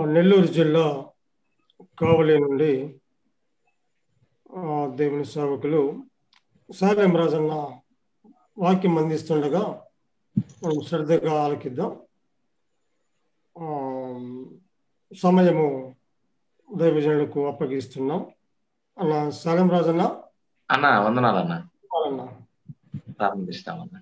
నెల్లూరు జిల్లా కావలి నుండి ఆ, దేవుని సేవకులు సాలెం రాజన్న వాక్యం అందిస్తుండగా మనం శ్రద్ధగా ఆలకిద్దాం ఆ, సమయము దైవజనులకు అప్పగిస్తున్నాం అన్న సాలెం రాజన్న అన్న వందనాలన్న అన్న ప్రారంభిస్తామన్న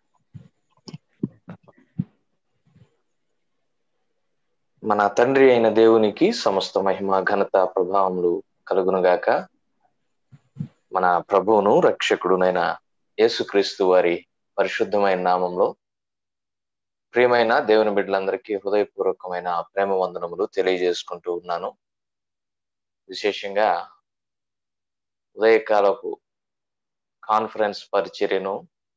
మన తండ్రి అయిన దేవునికి సమస్త మహిమ ఘనత ప్రభావములు కలుగునుగాక మన ప్రభువును రక్షకుడునైన యేసుక్రీస్తు వారి పరిశుద్ధమైన నామంలో ప్రియమైన దేవుని బిడ్డలందరికీ హృదయపూర్వకమైన ప్రేమ వందనములు తెలియజేసుకుంటూ ఉన్నాను విశేషంగా ఉదయకాలపు కాన్ఫరెన్స్ పరిచర్యను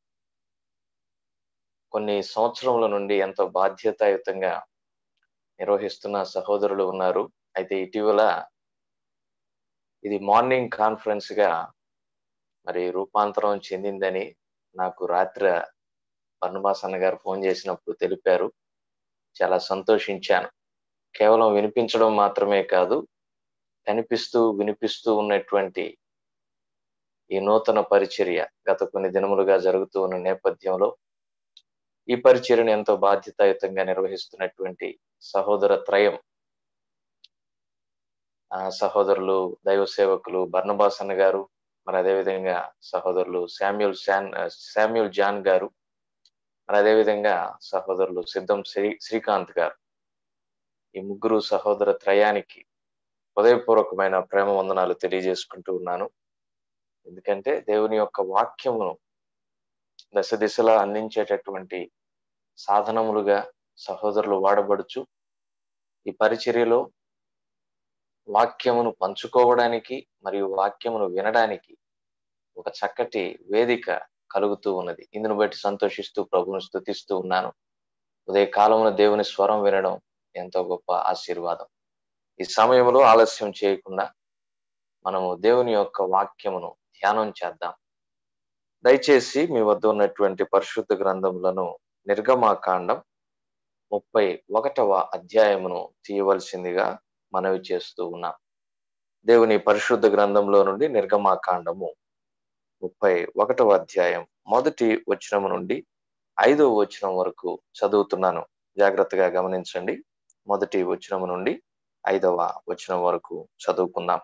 కొన్ని సంవత్సరముల నుండి ఎంతో బాధ్యతాయుతంగా నిర్వహిస్తున్న సహోదరులు ఉన్నారు అయితే ఇటీవల ఇది మార్నింగ్ కాన్ఫరెన్స్ గా మరి రూపాంతరం చెందిందని నాకు రాత్రి పర్ణబాస్ అన్న గారు ఫోన్ చేసినప్పుడు తెలిపారు చాలా సంతోషించాను కేవలం వినిపించడం మాత్రమే కాదు కనిపిస్తూ వినిపిస్తూ ఉన్నటువంటి ఈ నూతన పరిచర్య గత కొన్ని దినములుగా జరుగుతూ ఉన్న నేపథ్యంలో ఈ పరిచర్యను ఎంతో బాధ్యతాయుతంగా నిర్వహిస్తున్నటువంటి సహోదర త్రయం ఆ సహోదరులు దైవ సేవకులు బర్ణబాసన్న గారు మరి అదేవిధంగా సహోదరులు శామ్యుల్ శాన్ శామ్యుల్ జాన్ గారు మరి అదేవిధంగా సహోదరులు సిద్ధం శ్రీ శ్రీకాంత్ గారు ఈ ముగ్గురు సహోదర త్రయానికి హృదయపూర్వకమైన ప్రేమ వందనాలు తెలియజేసుకుంటూ ఉన్నాను ఎందుకంటే దేవుని యొక్క వాక్యమును దశ దిశలా అందించేటటువంటి సాధనములుగా సహోదరులు వాడబడుచు ఈ పరిచర్యలో వాక్యమును పంచుకోవడానికి మరియు వాక్యమును వినడానికి ఒక చక్కటి వేదిక కలుగుతూ ఉన్నది ఇందును బట్టి సంతోషిస్తూ ప్రభువును స్థుతిస్తూ ఉన్నాను ఉదయ కాలమున దేవుని స్వరం వినడం ఎంతో గొప్ప ఆశీర్వాదం ఈ సమయంలో ఆలస్యం చేయకుండా మనము దేవుని యొక్క వాక్యమును ధ్యానం చేద్దాం దయచేసి మీ వద్ద ఉన్నటువంటి పరిశుద్ధ గ్రంథములను నిర్గమాకాండం ముప్పై ఒకటవ అధ్యాయమును తీయవలసిందిగా మనవి చేస్తూ ఉన్నాం దేవుని పరిశుద్ధ గ్రంథంలో నుండి నిర్గమాకాండము ముప్పై ఒకటవ అధ్యాయం మొదటి వచనము నుండి ఐదవ వచనం వరకు చదువుతున్నాను జాగ్రత్తగా గమనించండి మొదటి వచనము నుండి ఐదవ వచనం వరకు చదువుకుందాం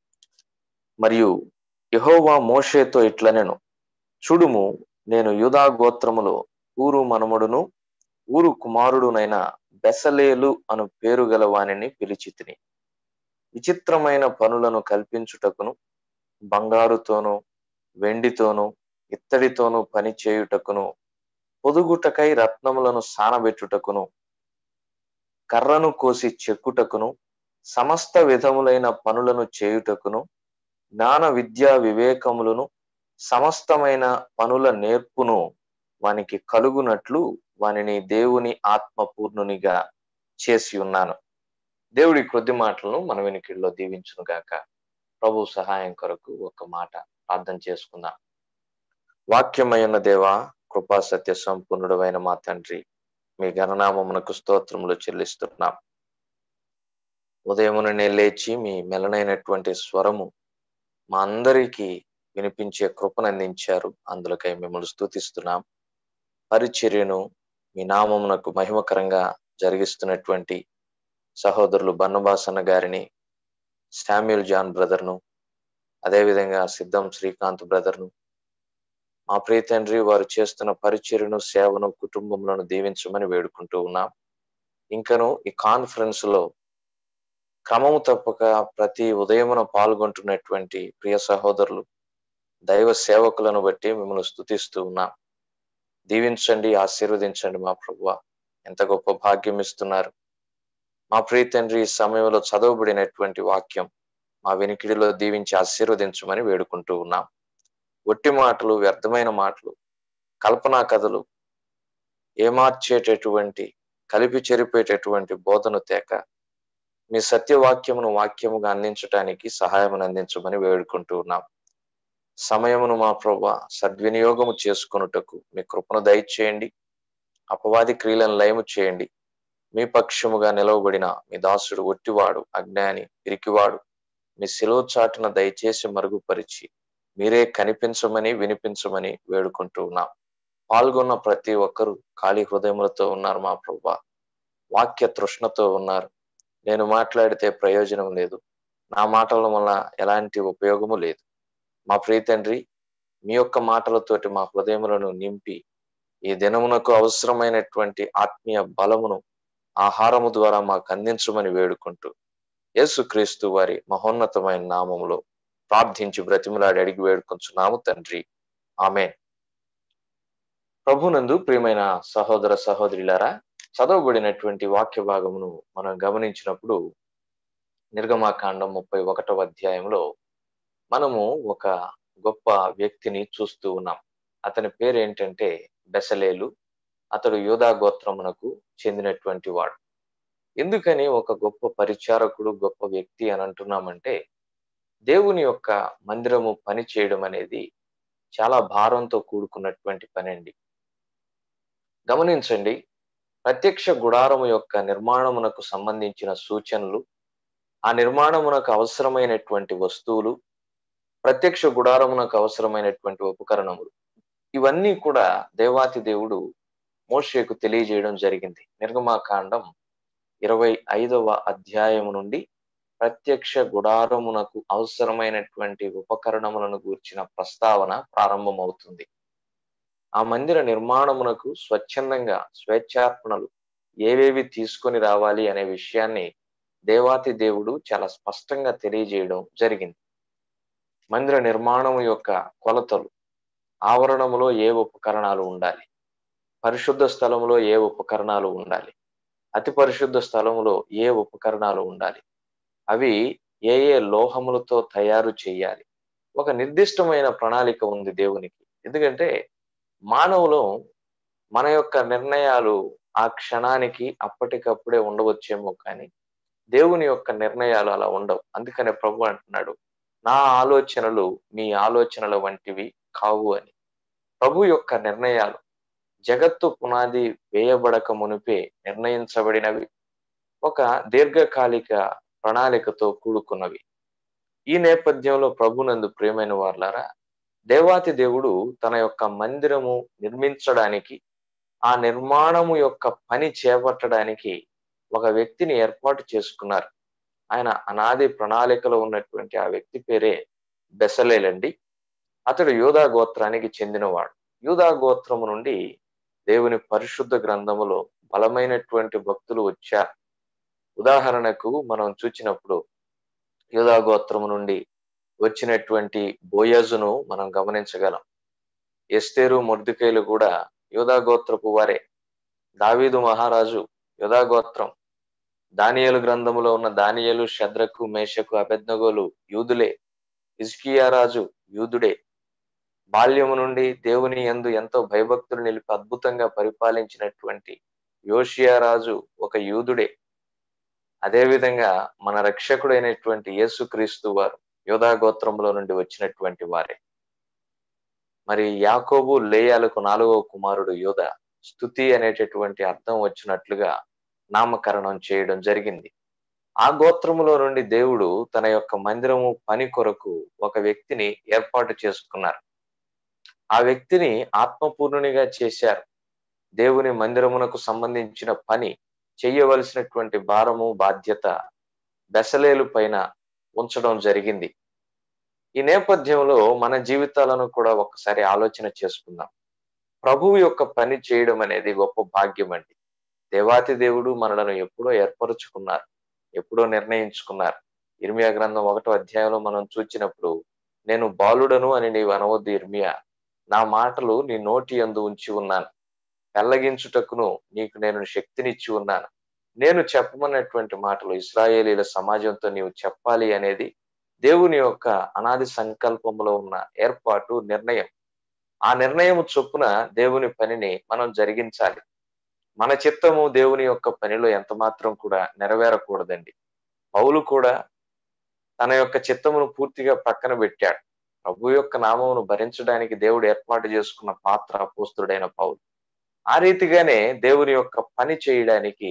మరియు యహోవా మోషేతో ఇట్లనెను చూడుము నేను యూదా గోత్రములో ఊరు మనముడును ఊరు కుమారుడునైన బెసలేలు అను పేరు గల వానిని పిలిచితిని విచిత్రమైన పనులను కల్పించుటకును బంగారుతోనూ వెండితోనూ ఇత్తడితోనూ పని చేయుటకును పొదుగుటకై రత్నములను సానబెట్టుటకును కర్రను కోసి చెక్కుటకును సమస్త విధములైన పనులను చేయుటకును జ్ఞాన విద్యా వివేకములను సమస్తమైన పనుల నేర్పును వానికి కలుగునట్లు వానిని దేవుని ఆత్మపూర్ణునిగా చేసి ఉన్నాను దేవుడి కొద్ది మాటలను మన వెనుకల్లో దీవించును గాక ప్రభు సహాయం కొరకు ఒక మాట ప్రార్థన చేసుకుందాం వాక్యమైన దేవ కృపా సత్య సంపూర్ణుడమైన మా తండ్రి మీ గణనామమునకు స్తోత్రములు చెల్లిస్తున్నాం ఉదయముననే లేచి మీ మెలనైనటువంటి స్వరము మా అందరికీ వినిపించే కృపనందించారు అందులకై మిమ్మల్ని స్తుతిస్తున్నాం పరిచర్యను మీ నామమునకు మహిమకరంగా జరిగిస్తున్నటువంటి సహోదరులు బన్నబాసన్న గారిని శామ్యుల్ జాన్ బ్రదర్ను అదేవిధంగా సిద్ధం శ్రీకాంత్ బ్రదర్ను మా ప్రియ తండ్రి వారు చేస్తున్న పరిచర్యను సేవను కుటుంబములను దీవించమని వేడుకుంటూ ఉన్నాం ఇంకను ఈ కాన్ఫరెన్స్ లో క్రమము తప్పక ప్రతి ఉదయమున పాల్గొంటున్నటువంటి ప్రియ సహోదరులు దైవ సేవకులను బట్టి మిమ్మల్ని స్థుతిస్తూ ఉన్నాం దీవించండి ఆశీర్వదించండి మా ప్రభు ఎంత గొప్ప భాగ్యం ఇస్తున్నారు మా ప్రియ తండ్రి ఈ సమయంలో చదవబడినటువంటి వాక్యం మా వెనికిడిలో దీవించి ఆశీర్వదించమని వేడుకుంటూ ఉన్నాం ఒట్టి మాటలు వ్యర్థమైన మాటలు కల్పనా కథలు ఏమార్చేటటువంటి కలిపి చెరిపేటటువంటి బోధను తేక మీ సత్యవాక్యమును వాక్యముగా అందించటానికి సహాయం అందించమని వేడుకుంటూ ఉన్నాం సమయమును మా ప్రభా సద్వినియోగము చేసుకొనుటకు మీ కృపను దయచేయండి అపవాది క్రియలను లయము చేయండి మీ పక్షముగా నిలవబడిన మీ దాసుడు ఒట్టివాడు అజ్ఞాని పిరికివాడు మీ శిలో చాటున దయచేసి మరుగుపరిచి మీరే కనిపించమని వినిపించమని వేడుకుంటూ ఉన్నాం పాల్గొన్న ప్రతి ఒక్కరూ ఖాళీ హృదయములతో ఉన్నారు మా ప్రభా వాక్య తృష్ణతో ఉన్నారు నేను మాట్లాడితే ప్రయోజనం లేదు నా మాటల వల్ల ఎలాంటి ఉపయోగము లేదు మా ప్రియ తండ్రి మీ యొక్క మాటలతోటి మా హృదయములను నింపి ఈ దినమునకు అవసరమైనటువంటి ఆత్మీయ బలమును ఆహారము ద్వారా మాకు అందించమని వేడుకుంటూ యేసుక్రీస్తు వారి మహోన్నతమైన నామములో ప్రార్థించి బ్రతిమలాడి అడిగి వేడుకొంచున్నాము తండ్రి ఆమె ప్రభునందు ప్రియమైన సహోదర సహోదరులారా చదవబడినటువంటి వాక్య భాగమును మనం గమనించినప్పుడు నిర్గమాకాండం ముప్పై ఒకటవ అధ్యాయంలో మనము ఒక గొప్ప వ్యక్తిని చూస్తూ ఉన్నాం అతని పేరు ఏంటంటే బెసలేలు అతడు యోధా గోత్రమునకు చెందినటువంటి వాడు ఎందుకని ఒక గొప్ప పరిచారకుడు గొప్ప వ్యక్తి అని అంటున్నామంటే దేవుని యొక్క మందిరము పని చేయడం అనేది చాలా భారంతో కూడుకున్నటువంటి పని అండి గమనించండి ప్రత్యక్ష గుడారము యొక్క నిర్మాణమునకు సంబంధించిన సూచనలు ఆ నిర్మాణమునకు అవసరమైనటువంటి వస్తువులు ప్రత్యక్ష గుడారమునకు అవసరమైనటువంటి ఉపకరణములు ఇవన్నీ కూడా దేవాతి దేవుడు మోషేకు తెలియజేయడం జరిగింది నిర్గమాకాండం ఇరవై ఐదవ అధ్యాయము నుండి ప్రత్యక్ష గుడారమునకు అవసరమైనటువంటి ఉపకరణములను గూర్చిన ప్రస్తావన ప్రారంభమవుతుంది ఆ మందిర నిర్మాణమునకు స్వచ్ఛందంగా స్వేచ్ఛార్పణలు ఏవేవి తీసుకొని రావాలి అనే విషయాన్ని దేవాతి దేవుడు చాలా స్పష్టంగా తెలియజేయడం జరిగింది మందిర నిర్మాణము యొక్క కొలతలు ఆవరణములో ఏ ఉపకరణాలు ఉండాలి పరిశుద్ధ స్థలములో ఏ ఉపకరణాలు ఉండాలి అతి పరిశుద్ధ స్థలములో ఏ ఉపకరణాలు ఉండాలి అవి ఏ ఏ లోహములతో తయారు చేయాలి ఒక నిర్దిష్టమైన ప్రణాళిక ఉంది దేవునికి ఎందుకంటే మానవులు మన యొక్క నిర్ణయాలు ఆ క్షణానికి అప్పటికప్పుడే ఉండవచ్చేమో కానీ దేవుని యొక్క నిర్ణయాలు అలా ఉండవు అందుకనే ప్రభు అంటున్నాడు నా ఆలోచనలు మీ ఆలోచనల వంటివి కావు అని ప్రభు యొక్క నిర్ణయాలు జగత్తు పునాది వేయబడక మునిపే నిర్ణయించబడినవి ఒక దీర్ఘకాలిక ప్రణాళికతో కూడుకున్నవి ఈ నేపథ్యంలో ప్రభునందు ప్రియమైన వార్లారా దేవాతి దేవుడు తన యొక్క మందిరము నిర్మించడానికి ఆ నిర్మాణము యొక్క పని చేపట్టడానికి ఒక వ్యక్తిని ఏర్పాటు చేసుకున్నారు ఆయన అనాది ప్రణాళికలో ఉన్నటువంటి ఆ వ్యక్తి పేరే బెసలేలండి అతడు యూదా గోత్రానికి చెందినవాడు యూదా గోత్రము నుండి దేవుని పరిశుద్ధ గ్రంథములో బలమైనటువంటి భక్తులు వచ్చారు ఉదాహరణకు మనం చూచినప్పుడు యూదా గోత్రము నుండి వచ్చినటువంటి బోయజును మనం గమనించగలం ఎస్తేరు మొర్దుకైలు కూడా యూదా గోత్రపు వారే దావీదు మహారాజు యూదా గోత్రం దానియలు గ్రంథములో ఉన్న దానియలు శద్రకు మేషకు అబెద్నగోలు యూదులే ఇజ్కియా రాజు యూదుడే బాల్యము నుండి దేవుని యందు ఎంతో భయభక్తులు నిలిపి అద్భుతంగా పరిపాలించినటువంటి యోషియా రాజు ఒక యూదుడే అదేవిధంగా మన రక్షకుడైనటువంటి యేసుక్రీస్తు వారు యోధా గోత్రంలో నుండి వచ్చినటువంటి వారే మరి యాకోబు లేయాలకు నాలుగవ కుమారుడు యోధ స్థుతి అనేటటువంటి అర్థం వచ్చినట్లుగా నామకరణం చేయడం జరిగింది ఆ గోత్రములో నుండి దేవుడు తన యొక్క మందిరము పని కొరకు ఒక వ్యక్తిని ఏర్పాటు చేసుకున్నారు ఆ వ్యక్తిని ఆత్మపూర్ణునిగా చేశారు దేవుని మందిరమునకు సంబంధించిన పని చెయ్యవలసినటువంటి భారము బాధ్యత దశలేలు పైన ఉంచడం జరిగింది ఈ నేపథ్యంలో మన జీవితాలను కూడా ఒకసారి ఆలోచన చేసుకుందాం ప్రభువు యొక్క పని చేయడం అనేది గొప్ప భాగ్యం అండి దేవాతి దేవుడు మనలను ఎప్పుడో ఏర్పరచుకున్నారు ఎప్పుడో నిర్ణయించుకున్నారు ఇర్మియా గ్రంథం ఒకటో అధ్యాయంలో మనం చూచినప్పుడు నేను బాలుడను అని నీవు అనవద్దు ఇర్మియా నా మాటలు నీ నోటి అందు ఉంచి ఉన్నాను పెళ్లగించుటకును నీకు నేను శక్తినిచ్చి ఉన్నాను నేను చెప్పమన్నటువంటి మాటలు ఇస్రాయేలీల సమాజంతో నీవు చెప్పాలి అనేది దేవుని యొక్క అనాది సంకల్పంలో ఉన్న ఏర్పాటు నిర్ణయం ఆ నిర్ణయం చొప్పున దేవుని పనిని మనం జరిగించాలి మన చిత్తము దేవుని యొక్క పనిలో ఎంత మాత్రం కూడా నెరవేరకూడదండి పౌలు కూడా తన యొక్క చిత్తమును పూర్తిగా పక్కన పెట్టాడు ప్రభు యొక్క నామమును భరించడానికి దేవుడు ఏర్పాటు చేసుకున్న పాత్ర పోస్తుడైన పౌలు ఆ రీతిగానే దేవుని యొక్క పని చేయడానికి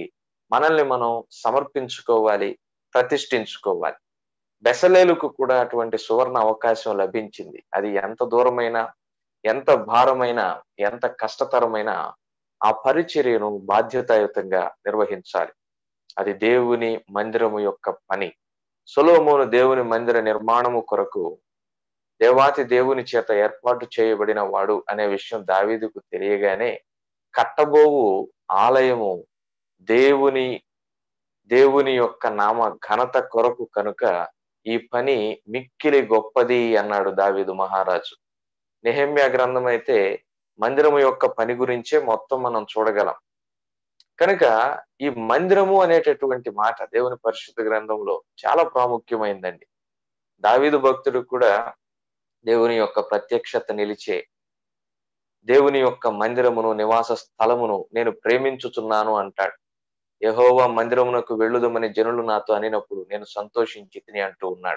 మనల్ని మనం సమర్పించుకోవాలి ప్రతిష్ఠించుకోవాలి బెసలేలుకు కూడా అటువంటి సువర్ణ అవకాశం లభించింది అది ఎంత దూరమైనా ఎంత భారమైనా ఎంత కష్టతరమైనా ఆ పరిచర్యను బాధ్యతాయుతంగా నిర్వహించాలి అది దేవుని మందిరము యొక్క పని సొలోమోను దేవుని మందిర నిర్మాణము కొరకు దేవాతి దేవుని చేత ఏర్పాటు చేయబడిన వాడు అనే విషయం దావీదుకు తెలియగానే కట్టబోవు ఆలయము దేవుని దేవుని యొక్క నామ ఘనత కొరకు కనుక ఈ పని మిక్కిలి గొప్పది అన్నాడు దావీదు మహారాజు నెహమ్యా గ్రంథం అయితే మందిరము యొక్క పని గురించే మొత్తం మనం చూడగలం కనుక ఈ మందిరము అనేటటువంటి మాట దేవుని పరిశుద్ధ గ్రంథంలో చాలా ప్రాముఖ్యమైందండి దావీదు భక్తుడు కూడా దేవుని యొక్క ప్రత్యక్షత నిలిచే దేవుని యొక్క మందిరమును నివాస స్థలమును నేను ప్రేమించుచున్నాను అంటాడు యహోవా మందిరమునకు వెళ్ళుదమని జనులు నాతో అనినప్పుడు నేను సంతోషించి తిని అంటూ ఉన్నాడు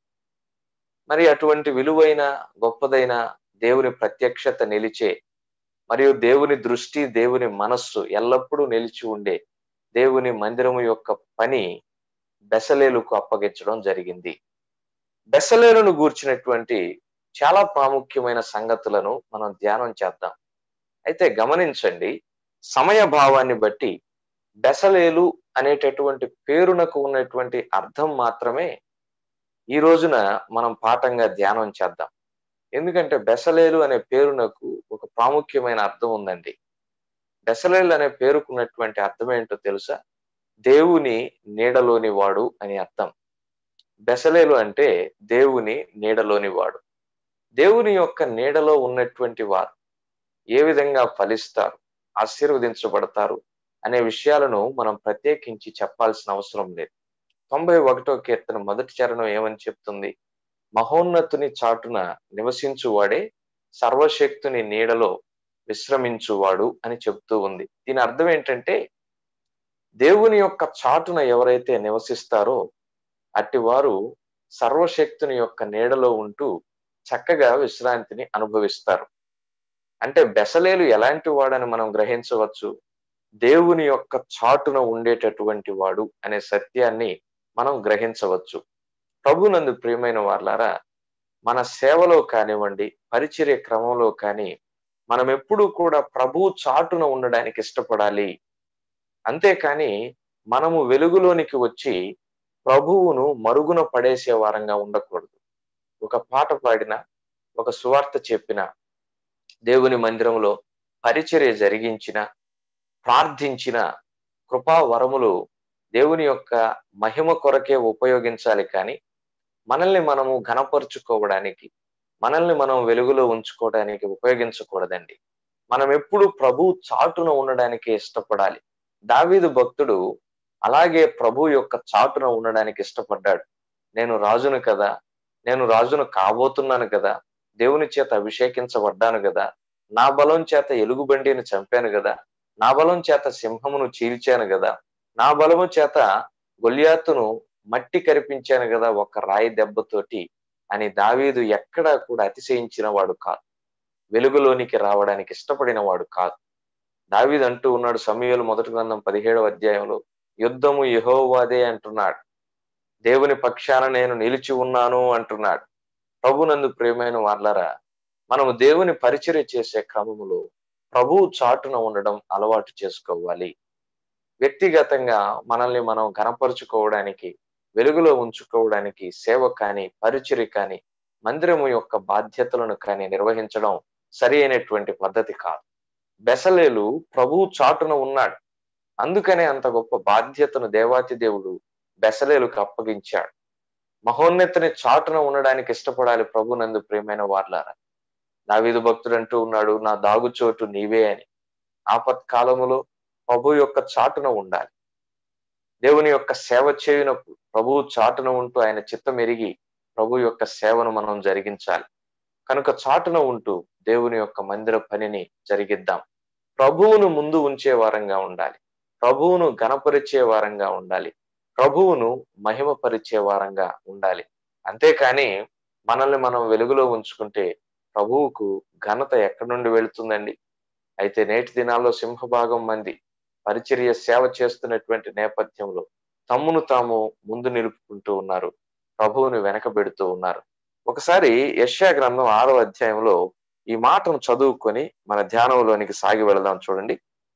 మరి అటువంటి విలువైన గొప్పదైన దేవుని ప్రత్యక్షత నిలిచే మరియు దేవుని దృష్టి దేవుని మనస్సు ఎల్లప్పుడూ నిలిచి ఉండే దేవుని మందిరము యొక్క పని బెసలేలుకు అప్పగించడం జరిగింది బెసలేలును గూర్చినటువంటి చాలా ప్రాముఖ్యమైన సంగతులను మనం ధ్యానం చేద్దాం అయితే గమనించండి సమయ భావాన్ని బట్టి బెసలేలు అనేటటువంటి పేరునకు ఉన్నటువంటి అర్థం మాత్రమే ఈ రోజున మనం పాఠంగా ధ్యానం చేద్దాం ఎందుకంటే బెసలేలు అనే పేరునకు ఒక ప్రాముఖ్యమైన అర్థం ఉందండి బెసలేలు అనే పేరుకున్నటువంటి అర్థం ఏంటో తెలుసా దేవుని నీడలోని వాడు అని అర్థం బెసలేలు అంటే దేవుని నీడలోని వాడు దేవుని యొక్క నీడలో ఉన్నటువంటి వారు ఏ విధంగా ఫలిస్తారు ఆశీర్వదించబడతారు అనే విషయాలను మనం ప్రత్యేకించి చెప్పాల్సిన అవసరం లేదు తొంభై ఒకటో కీర్తన మొదటి చరణం ఏమని చెప్తుంది మహోన్నతుని చాటున నివసించువాడే సర్వశక్తుని నీడలో విశ్రమించువాడు అని చెప్తూ ఉంది దీని అర్థం ఏంటంటే దేవుని యొక్క చాటున ఎవరైతే నివసిస్తారో అట్టి వారు సర్వశక్తుని యొక్క నీడలో ఉంటూ చక్కగా విశ్రాంతిని అనుభవిస్తారు అంటే బెసలేలు ఎలాంటి వాడని మనం గ్రహించవచ్చు దేవుని యొక్క చాటున ఉండేటటువంటి వాడు అనే సత్యాన్ని మనం గ్రహించవచ్చు ప్రభునందు ప్రియమైన వాళ్ళారా మన సేవలో కానివ్వండి పరిచర్య క్రమంలో కానీ మనం ఎప్పుడూ కూడా ప్రభు చాటున ఉండడానికి ఇష్టపడాలి అంతేకాని మనము వెలుగులోనికి వచ్చి ప్రభువును మరుగున పడేసే వారంగా ఉండకూడదు ఒక పాట పాడిన ఒక సువార్త చెప్పిన దేవుని మందిరంలో పరిచర్య జరిగించిన ప్రార్థించిన కృపా వరములు దేవుని యొక్క మహిమ కొరకే ఉపయోగించాలి కానీ మనల్ని మనము ఘనపరుచుకోవడానికి మనల్ని మనం వెలుగులో ఉంచుకోవడానికి ఉపయోగించకూడదండి మనం ఎప్పుడు ప్రభు చాటున ఉండడానికి ఇష్టపడాలి దావీదు భక్తుడు అలాగే ప్రభు యొక్క చాటున ఉండడానికి ఇష్టపడ్డాడు నేను రాజును కదా నేను రాజును కాబోతున్నాను కదా దేవుని చేత అభిషేకించబడ్డాను కదా నా బలం చేత ఎలుగుబండిని చంపాను కదా నా బలం చేత సింహమును చీల్చాను కదా నా బలము చేత గొల్యాతును మట్టి కరిపించాను కదా ఒక రాయి దెబ్బతోటి అని దావీదు ఎక్కడా కూడా అతిశయించిన వాడు కాదు వెలుగులోనికి రావడానికి ఇష్టపడిన వాడు కాదు దావీదు అంటూ ఉన్నాడు సమయంలో మొదటి గ్రంథం పదిహేడవ అధ్యాయంలో యుద్ధము యహోవాదే అంటున్నాడు దేవుని పక్షాన నేను నిలిచి ఉన్నాను అంటున్నాడు ప్రభునందు ప్రేమైన వాళ్ళరా మనము దేవుని పరిచర్య చేసే క్రమములో ప్రభువు చాటున ఉండడం అలవాటు చేసుకోవాలి వ్యక్తిగతంగా మనల్ని మనం ఘనపరుచుకోవడానికి వెలుగులో ఉంచుకోవడానికి సేవ కానీ పరిచర్య కానీ మందిరము యొక్క బాధ్యతలను కానీ నిర్వహించడం సరి అయినటువంటి పద్ధతి కాదు బెసలేలు ప్రభువు చాటున ఉన్నాడు అందుకనే అంత గొప్ప బాధ్యతను దేవాతి దేవుడు బెసలేలుకు అప్పగించాడు మహోన్నతిని చాటున ఉండడానికి ఇష్టపడాలి ప్రభు నందు ప్రియమైన వార్లారా దావీదు భక్తుడు అంటూ ఉన్నాడు నా దాగుచోటు నీవే అని ఆపత్కాలములో ప్రభు యొక్క చాటున ఉండాలి దేవుని యొక్క సేవ చేయునప్పుడు ప్రభువు చాటున ఉంటూ ఆయన చిత్తం ఎరిగి ప్రభు యొక్క సేవను మనం జరిగించాలి కనుక చాటున ఉంటూ దేవుని యొక్క మందిర పనిని జరిగిద్దాం ప్రభువును ముందు ఉంచే వారంగా ఉండాలి ప్రభువును గణపరిచే వారంగా ఉండాలి ప్రభువును మహిమపరిచే వారంగా ఉండాలి అంతేకాని మనల్ని మనం వెలుగులో ఉంచుకుంటే ప్రభువుకు ఘనత ఎక్కడి నుండి వెళుతుందండి అయితే నేటి దినాల్లో సింహభాగం మంది పరిచర్య సేవ చేస్తున్నటువంటి నేపథ్యంలో తమ్మును తాము ముందు నిలుపుకుంటూ ఉన్నారు ప్రభువుని వెనకబెడుతూ ఉన్నారు ఒకసారి యశ్యా గ్రంథం ఆరో అధ్యాయంలో ఈ మాటను చదువుకొని మన ధ్యానంలోనికి సాగి వెళదాం చూడండి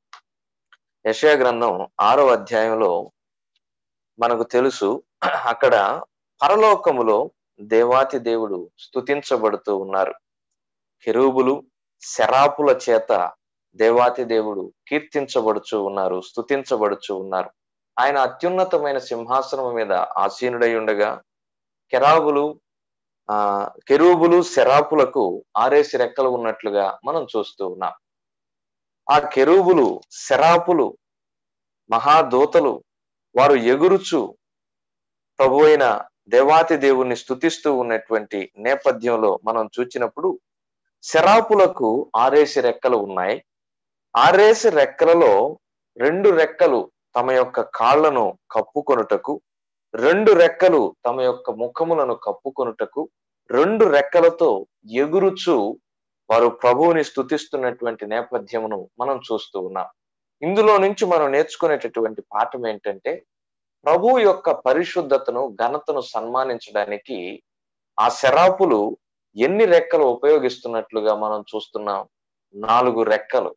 యశ్యా గ్రంథం ఆరో అధ్యాయంలో మనకు తెలుసు అక్కడ పరలోకములో దేవాతి దేవుడు స్తుతించబడుతూ ఉన్నారు కెరూబులు శరాపుల చేత దేవాతి దేవుడు కీర్తించబడుచు ఉన్నారు స్తుతించబడుచు ఉన్నారు ఆయన అత్యున్నతమైన సింహాసనం మీద ఆసీనుడై ఉండగా కెరాబులు ఆ కెరూబులు శరాపులకు ఆరేసి రెక్కలు ఉన్నట్లుగా మనం చూస్తూ ఉన్నాం ఆ కెరూబులు శరాపులు మహాదూతలు వారు ఎగురుచు ప్రభు అయిన దేవాతి దేవుణ్ణి స్థుతిస్తూ ఉన్నటువంటి నేపథ్యంలో మనం చూచినప్పుడు శరాపులకు ఆరేసి రెక్కలు ఉన్నాయి ఆరేసి రెక్కలలో రెండు రెక్కలు తమ యొక్క కాళ్లను కప్పుకొనుటకు రెండు రెక్కలు తమ యొక్క ముఖములను కప్పుకొనుటకు రెండు రెక్కలతో ఎగురుచు వారు ప్రభువుని స్థుతిస్తున్నటువంటి నేపథ్యమును మనం చూస్తూ ఉన్నాం ఇందులో నుంచి మనం నేర్చుకునేటటువంటి పాఠం ఏంటంటే ప్రభు యొక్క పరిశుద్ధతను ఘనతను సన్మానించడానికి ఆ శరాపులు ఎన్ని రెక్కలు ఉపయోగిస్తున్నట్లుగా మనం చూస్తున్నాం నాలుగు రెక్కలు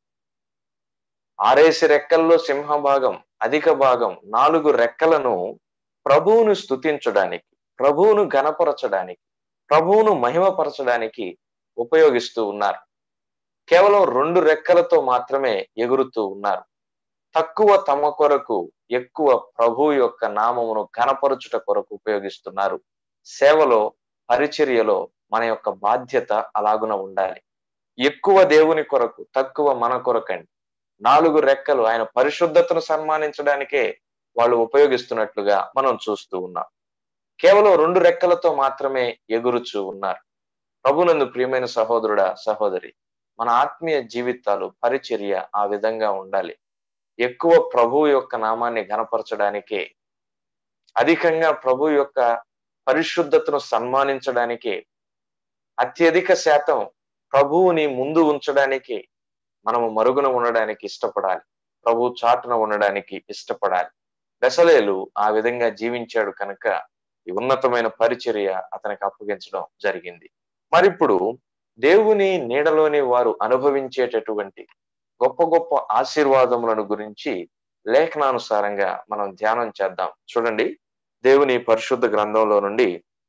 ఆరేసి రెక్కల్లో సింహభాగం అధిక భాగం నాలుగు రెక్కలను ప్రభువును స్థుతించడానికి ప్రభువును ఘనపరచడానికి ప్రభువును మహిమపరచడానికి ఉపయోగిస్తూ ఉన్నారు కేవలం రెండు రెక్కలతో మాత్రమే ఎగురుతూ ఉన్నారు తక్కువ తమ కొరకు ఎక్కువ ప్రభు యొక్క నామమును ఘనపరచుట కొరకు ఉపయోగిస్తున్నారు సేవలో పరిచర్యలో మన యొక్క బాధ్యత అలాగున ఉండాలి ఎక్కువ దేవుని కొరకు తక్కువ మన కొరకండి నాలుగు రెక్కలు ఆయన పరిశుద్ధతను సన్మానించడానికే వాళ్ళు ఉపయోగిస్తున్నట్లుగా మనం చూస్తూ ఉన్నాం కేవలం రెండు రెక్కలతో మాత్రమే ఎగురుచూ ఉన్నారు ప్రభునందు ప్రియమైన సహోదరుడా సహోదరి మన ఆత్మీయ జీవితాలు పరిచర్య ఆ విధంగా ఉండాలి ఎక్కువ ప్రభు యొక్క నామాన్ని ఘనపరచడానికే అధికంగా ప్రభు యొక్క పరిశుద్ధతను సన్మానించడానికే అత్యధిక శాతం ప్రభువుని ముందు ఉంచడానికి మనము మరుగున ఉండడానికి ఇష్టపడాలి ప్రభు చాటున ఉండడానికి ఇష్టపడాలి దశలేలు ఆ విధంగా జీవించాడు కనుక ఈ ఉన్నతమైన పరిచర్య అతనికి అప్పగించడం జరిగింది మరిప్పుడు దేవుని నీడలోని వారు అనుభవించేటటువంటి గొప్ప గొప్ప ఆశీర్వాదములను గురించి లేఖనానుసారంగా మనం ధ్యానం చేద్దాం చూడండి దేవుని పరిశుద్ధ గ్రంథంలో నుండి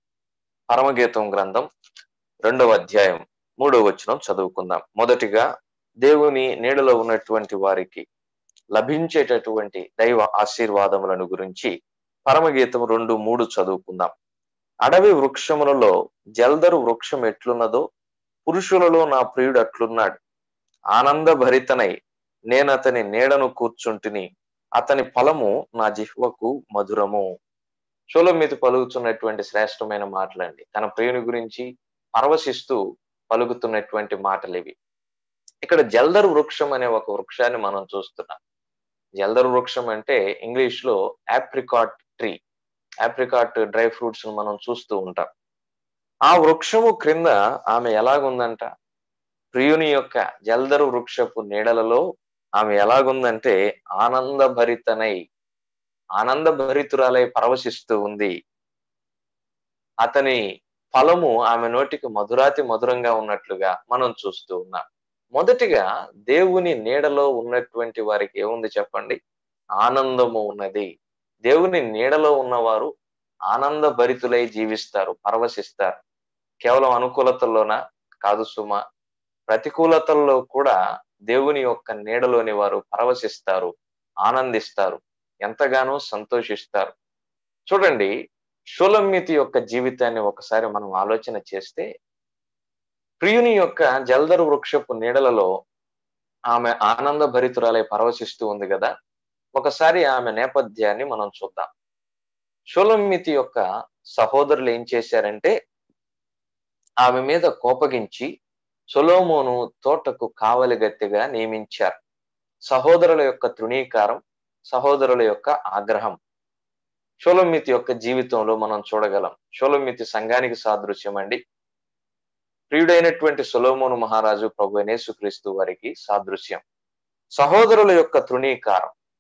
పరమగీతం గ్రంథం రెండవ అధ్యాయం మూడవ వచనం చదువుకుందాం మొదటిగా దేవుని నీడలో ఉన్నటువంటి వారికి లభించేటటువంటి దైవ ఆశీర్వాదములను గురించి పరమగీతం రెండు మూడు చదువుకుందాం అడవి వృక్షములలో జల్దరు వృక్షం ఎట్లున్నదో పురుషులలో నా ప్రియుడు అట్లున్నాడు ఆనంద భరితనై నేను అతని నీడను కూర్చుంటిని అతని ఫలము నా జిహ్వకు మధురము చోలమితి పలుకుతున్నటువంటి శ్రేష్టమైన మాటలండి తన ప్రియుని గురించి పరవశిస్తూ పలుకుతున్నటువంటి మాటలు ఇవి ఇక్కడ జల్దరు వృక్షం అనే ఒక వృక్షాన్ని మనం చూస్తున్నాం జల్దరు వృక్షం అంటే ఇంగ్లీష్ లో apricot tree apricot dry fruits మనం చూస్తూ ఉంటాం ఆ వృక్షము క్రింద ఆమె ఎలాగుందంట ప్రియుని యొక్క జల్దరు వృక్షపు నీడలలో ఆమె ఎలాగుందంటే ఆనందభరితనై ఆనందభరితురాలై పరవశిస్తూ ఉంది అతని ఫలము ఆమె నోటికి మధురాతి మధురంగా ఉన్నట్లుగా మనం చూస్తూ ఉన్నాం మొదటిగా దేవుని నీడలో ఉన్నటువంటి వారికి ఏముంది చెప్పండి ఆనందము ఉన్నది దేవుని నీడలో ఉన్నవారు ఆనంద భరితులై జీవిస్తారు పరవశిస్తారు కేవలం అనుకూలతల్లోన కాదు సుమ ప్రతికూలతల్లో కూడా దేవుని యొక్క నీడలోని వారు పరవశిస్తారు ఆనందిస్తారు ఎంతగానో సంతోషిస్తారు చూడండి షులమ్మితి యొక్క జీవితాన్ని ఒకసారి మనం ఆలోచన చేస్తే ప్రియుని యొక్క జల్దరు వృక్షపు నీడలలో ఆమె ఆనంద భరితురాలై పరవశిస్తూ ఉంది కదా ఒకసారి ఆమె నేపథ్యాన్ని మనం చూద్దాం షులమ్మితి యొక్క సహోదరులు ఏం చేశారంటే ఆమె మీద కోపగించి సొలోమోను తోటకు కావలిగత్తిగా నియమించారు సహోదరుల యొక్క తృణీకారం సహోదరుల యొక్క ఆగ్రహం షోలమితి యొక్క జీవితంలో మనం చూడగలం షోలమితి సంఘానికి సాదృశ్యం అండి ప్రియుడైనటువంటి సొలోమోను మహారాజు ప్రభు యేసుక్రీస్తు వారికి సాదృశ్యం సహోదరుల యొక్క తృణీకారం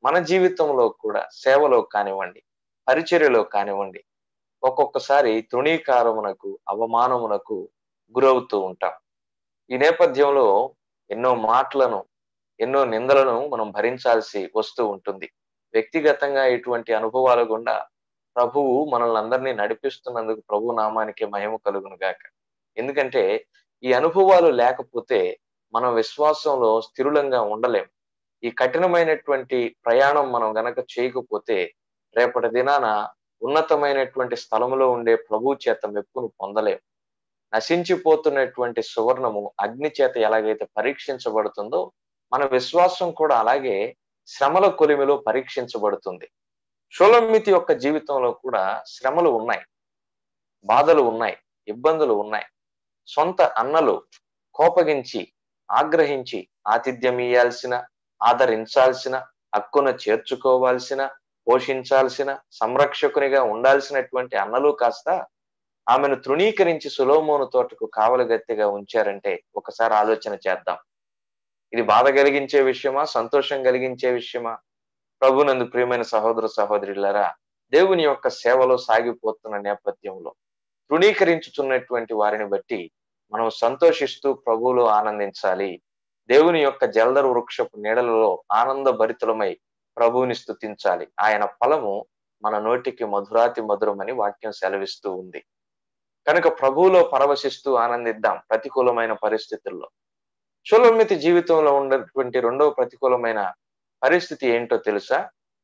మన జీవితంలో కూడా సేవలో కానివ్వండి పరిచర్యలో కానివ్వండి ఒక్కొక్కసారి తృణీకారమునకు అవమానమునకు గురవుతూ ఉంటాం ఈ నేపథ్యంలో ఎన్నో మాటలను ఎన్నో నిందలను మనం భరించాల్సి వస్తూ ఉంటుంది వ్యక్తిగతంగా ఇటువంటి అనుభవాల గుండా ప్రభువు మనల్ని అందరినీ నడిపిస్తున్నందుకు ప్రభు నామానికి మహిమ కలుగును గాక ఎందుకంటే ఈ అనుభవాలు లేకపోతే మనం విశ్వాసంలో స్థిరులంగా ఉండలేం ఈ కఠినమైనటువంటి ప్రయాణం మనం గనక చేయకపోతే రేపటి దినాన ఉన్నతమైనటువంటి స్థలంలో ఉండే ప్రభు చేత మెప్పును పొందలేం నశించిపోతున్నటువంటి సువర్ణము అగ్ని చేత ఎలాగైతే పరీక్షించబడుతుందో మన విశ్వాసం కూడా అలాగే శ్రమల కొలిమిలో పరీక్షించబడుతుంది షోలమితి యొక్క జీవితంలో కూడా శ్రమలు ఉన్నాయి బాధలు ఉన్నాయి ఇబ్బందులు ఉన్నాయి సొంత అన్నలు కోపగించి ఆగ్రహించి ఆతిథ్యం ఇయ్యాల్సిన ఆదరించాల్సిన హక్కున చేర్చుకోవాల్సిన పోషించాల్సిన సంరక్షకునిగా ఉండాల్సినటువంటి అన్నలు కాస్త ఆమెను తృణీకరించి సులోమోను తోటకు కావలగత్తిగా ఉంచారంటే ఒకసారి ఆలోచన చేద్దాం ఇది బాధ కలిగించే విషయమా సంతోషం కలిగించే విషయమా ప్రభునందు ప్రియమైన సహోదర సహోదరులరా దేవుని యొక్క సేవలో సాగిపోతున్న నేపథ్యంలో తృణీకరించుతున్నటువంటి వారిని బట్టి మనం సంతోషిస్తూ ప్రభువులో ఆనందించాలి దేవుని యొక్క జలధర వృక్షపు నీడలలో ఆనంద భరితులమై ప్రభువుని స్థుతించాలి ఆయన ఫలము మన నోటికి మధురాతి మధురమని వాక్యం సెలవిస్తూ ఉంది కనుక ప్రభువులో పరవశిస్తూ ఆనందిద్దాం ప్రతికూలమైన పరిస్థితుల్లో షులమితి జీవితంలో ఉన్నటువంటి రెండవ ప్రతికూలమైన పరిస్థితి ఏంటో తెలుసా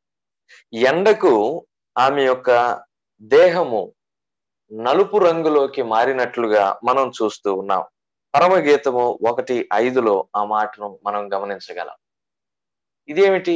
ఎండకు ఆమె యొక్క దేహము నలుపు రంగులోకి మారినట్లుగా మనం చూస్తూ ఉన్నాం పరమగీతము ఒకటి ఐదులో ఆ మాటను మనం గమనించగలం ఇదేమిటి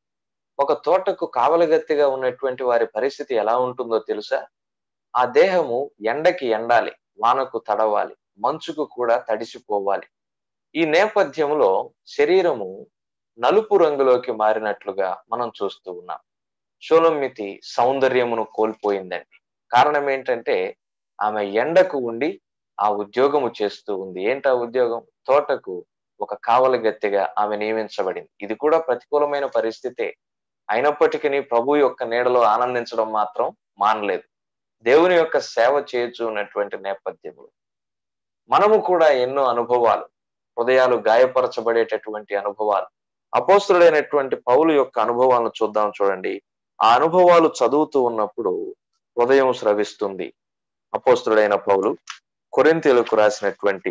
ఒక తోటకు కావలగత్తిగా ఉన్నటువంటి వారి పరిస్థితి ఎలా ఉంటుందో తెలుసా ఆ దేహము ఎండకి ఎండాలి వానకు తడవాలి మంచుకు కూడా తడిసిపోవాలి ఈ నేపథ్యంలో శరీరము నలుపు రంగులోకి మారినట్లుగా మనం చూస్తూ ఉన్నాం షోలమితి సౌందర్యమును కోల్పోయిందండి కారణం ఏంటంటే ఆమె ఎండకు ఉండి ఆ ఉద్యోగము చేస్తూ ఉంది ఏంటి ఆ ఉద్యోగం తోటకు ఒక కావలగత్తెగా ఆమె నియమించబడింది ఇది కూడా ప్రతికూలమైన పరిస్థితే అయినప్పటికీ ప్రభు యొక్క నీడలో ఆనందించడం మాత్రం మానలేదు దేవుని యొక్క సేవ చేయొచ్చు ఉన్నటువంటి నేపథ్యంలో మనము కూడా ఎన్నో అనుభవాలు హృదయాలు గాయపరచబడేటటువంటి అనుభవాలు అపోస్తుడైనటువంటి పౌలు యొక్క అనుభవాలను చూద్దాం చూడండి ఆ అనుభవాలు చదువుతూ ఉన్నప్పుడు హృదయం స్రవిస్తుంది అపోస్తుడైన పౌలు కొరింతీలకు రాసినటువంటి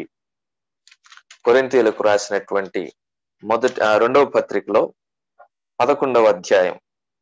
కొరింతీలకు రాసినటువంటి మొదటి రెండవ పత్రికలో పదకొండవ అధ్యాయం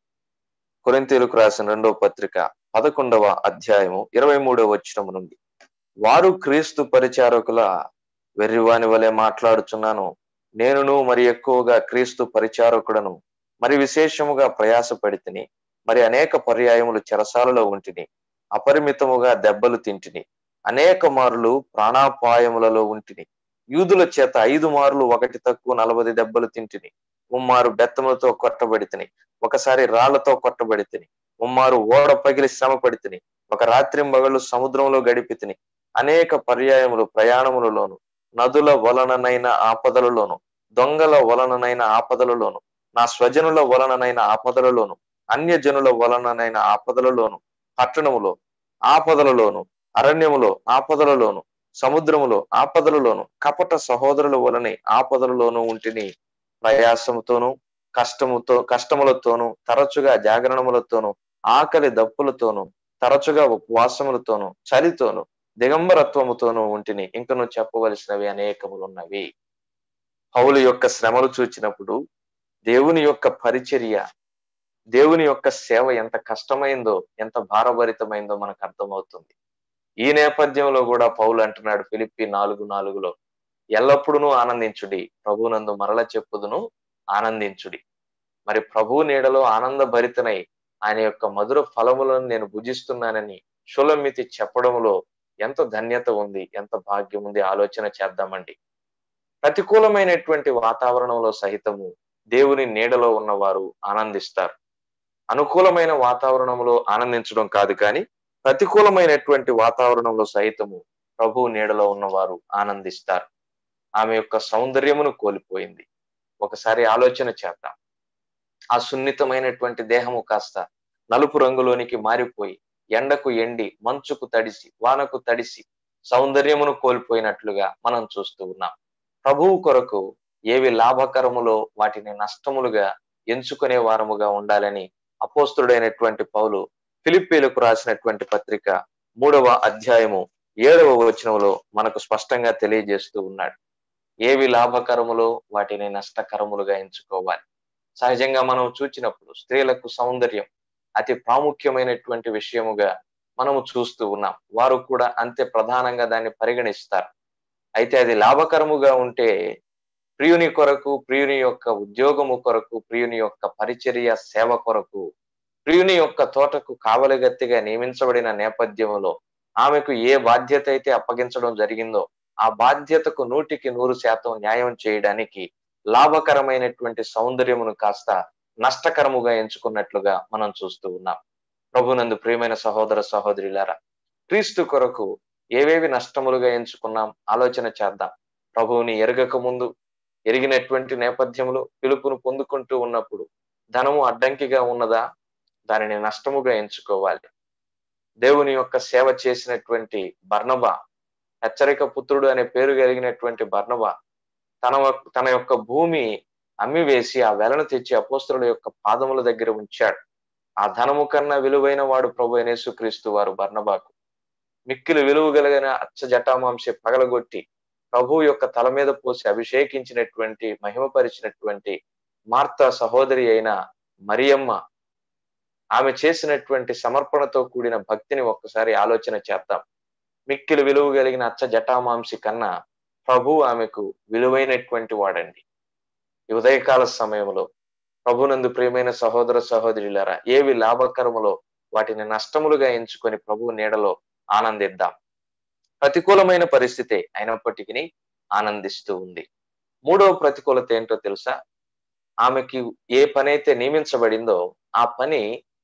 కొరింతీలకు రాసిన రెండవ పత్రిక పదకొండవ అధ్యాయము ఇరవై మూడవ వచ్చినము నుండి వారు క్రీస్తు పరిచారకుల వెర్రివాని వలె మాట్లాడుచున్నాను నేనును మరి ఎక్కువగా క్రీస్తు పరిచారకుడను మరి విశేషముగా ప్రయాసపడితిని మరి అనేక పర్యాయములు చెరసాలలో ఉంటిని అపరిమితముగా దెబ్బలు తింటిని అనేక మారులు ప్రాణాపాయములలో ఉంటిని యూదుల చేత ఐదు మార్లు ఒకటి తక్కువ నలభై దెబ్బలు తింటిని ముమ్మారు బెత్తములతో కొట్టబడితిని ఒకసారి రాళ్లతో కొట్టబడితిని ముమ్మారు ఓడ పగిలి శ్రమ పడితిని ఒక రాత్రి మగళ్ళు సముద్రంలో గడిపితిని అనేక పర్యాయములు ప్రయాణములలోను నదుల వలననైన ఆపదలలోను దొంగల వలననైన ఆపదలలోను నా స్వజనుల వలననైన ఆపదలలోను అన్యజనుల వలననైన ఆపదలలోను పట్టణములో ఆపదలలోను అరణ్యములో ఆపదలలోను సముద్రములో ఆపదలలోను కపట సహోదరుల వలన ఆపదలలోను ఉంటిని ప్రయాసముతోను కష్టముతో కష్టములతోనూ తరచుగా జాగరణములతోనూ ఆకలి దప్పులతోనూ తరచుగా ఉపవాసములతోనూ చలితోనూ దిగంబరత్వముతోనూ ఉంటిని ఇంకను చెప్పవలసినవి అనేకములున్నవి పౌలు యొక్క శ్రమలు చూచినప్పుడు దేవుని యొక్క పరిచర్య దేవుని యొక్క సేవ ఎంత కష్టమైందో ఎంత భారభరితమైందో మనకు అర్థమవుతుంది ఈ నేపథ్యంలో కూడా పౌలు అంటున్నాడు ఫిలిప్పి నాలుగు నాలుగులో ఎల్లప్పుడూ ఆనందించుడి ప్రభునందు మరల చెప్పుదును ఆనందించుడి మరి ప్రభు నీడలో ఆనంద భరితనై ఆయన యొక్క మధుర ఫలములను నేను భుజిస్తున్నానని షులమితి చెప్పడంలో ఎంత ధన్యత ఉంది ఎంత భాగ్యం ఉంది ఆలోచన చేద్దామండి ప్రతికూలమైనటువంటి వాతావరణంలో సహితము దేవుని నీడలో ఉన్నవారు ఆనందిస్తారు అనుకూలమైన వాతావరణంలో ఆనందించడం కాదు కానీ ప్రతికూలమైనటువంటి వాతావరణంలో సహితము ప్రభు నీడలో ఉన్నవారు ఆనందిస్తారు ఆమె యొక్క సౌందర్యమును కోల్పోయింది ఒకసారి ఆలోచన చేద్దాం ఆ సున్నితమైనటువంటి దేహము కాస్త నలుపు రంగులోనికి మారిపోయి ఎండకు ఎండి మంచుకు తడిసి వానకు తడిసి సౌందర్యమును కోల్పోయినట్లుగా మనం చూస్తూ ఉన్నాం ప్రభువు కొరకు ఏవి లాభకరములో వాటిని నష్టములుగా ఎంచుకునే వారముగా ఉండాలని అపోస్తుడైనటువంటి పౌలు ఫిలిప్పీలకు రాసినటువంటి పత్రిక మూడవ అధ్యాయము ఏడవ వచనంలో మనకు స్పష్టంగా తెలియజేస్తూ ఉన్నాడు ఏవి లాభకరములో వాటిని నష్టకరములుగా ఎంచుకోవాలి సహజంగా మనం చూచినప్పుడు స్త్రీలకు సౌందర్యం అతి ప్రాముఖ్యమైనటువంటి విషయముగా మనము చూస్తూ ఉన్నాం వారు కూడా అంతే ప్రధానంగా దాన్ని పరిగణిస్తారు అయితే అది లాభకరముగా ఉంటే ప్రియుని కొరకు ప్రియుని యొక్క ఉద్యోగము కొరకు ప్రియుని యొక్క పరిచర్య సేవ కొరకు ప్రియుని యొక్క తోటకు కావలిగత్తిగా నియమించబడిన నేపథ్యంలో ఆమెకు ఏ బాధ్యత అయితే అప్పగించడం జరిగిందో ఆ బాధ్యతకు నూటికి నూరు శాతం న్యాయం చేయడానికి లాభకరమైనటువంటి సౌందర్యమును కాస్త నష్టకరముగా ఎంచుకున్నట్లుగా మనం చూస్తూ ఉన్నాం ప్రభునందు ప్రియమైన సహోదర సహోదరులారా క్రీస్తు కొరకు ఏవేవి నష్టములుగా ఎంచుకున్నాం ఆలోచన చేద్దాం ప్రభువుని ఎరగక ముందు ఎరిగినటువంటి నేపథ్యంలో పిలుపును పొందుకుంటూ ఉన్నప్పుడు ధనము అడ్డంకిగా ఉన్నదా దానిని నష్టముగా ఎంచుకోవాలి దేవుని యొక్క సేవ చేసినటువంటి బర్ణబ హెచ్చరిక పుత్రుడు అనే పేరు కలిగినటువంటి బర్ణబ తన తన యొక్క భూమి అమ్మివేసి ఆ వెలను తెచ్చి అపోస్తుల యొక్క పాదముల దగ్గర ఉంచాడు ఆ ధనము కన్నా విలువైన వాడు ప్రభు యేసుక్రీస్తు వారు బర్ణబాకు మిక్కిలి విలువ కలిగిన అచ్చ జటామాంశ పగలగొట్టి ప్రభు యొక్క తల మీద పోసి అభిషేకించినటువంటి మహిమపరిచినటువంటి మార్త సహోదరి అయిన మరియమ్మ ఆమె చేసినటువంటి సమర్పణతో కూడిన భక్తిని ఒక్కసారి ఆలోచన చేద్దాం మిక్కిలి విలువ కలిగిన అచ్చ జటామాంసి కన్నా ప్రభు ఆమెకు విలువైనటువంటి వాడండి ఈ ఉదయకాల సమయంలో ప్రభునందు ప్రియమైన సహోదర సహోదరులారా ఏవి లాభకరములో వాటిని నష్టములుగా ఎంచుకొని ప్రభు నీడలో ఆనందిద్దాం ప్రతికూలమైన పరిస్థితి అయినప్పటికీ ఆనందిస్తూ ఉంది మూడవ ప్రతికూలత ఏంటో తెలుసా ఆమెకి ఏ పని అయితే నియమించబడిందో ఆ పని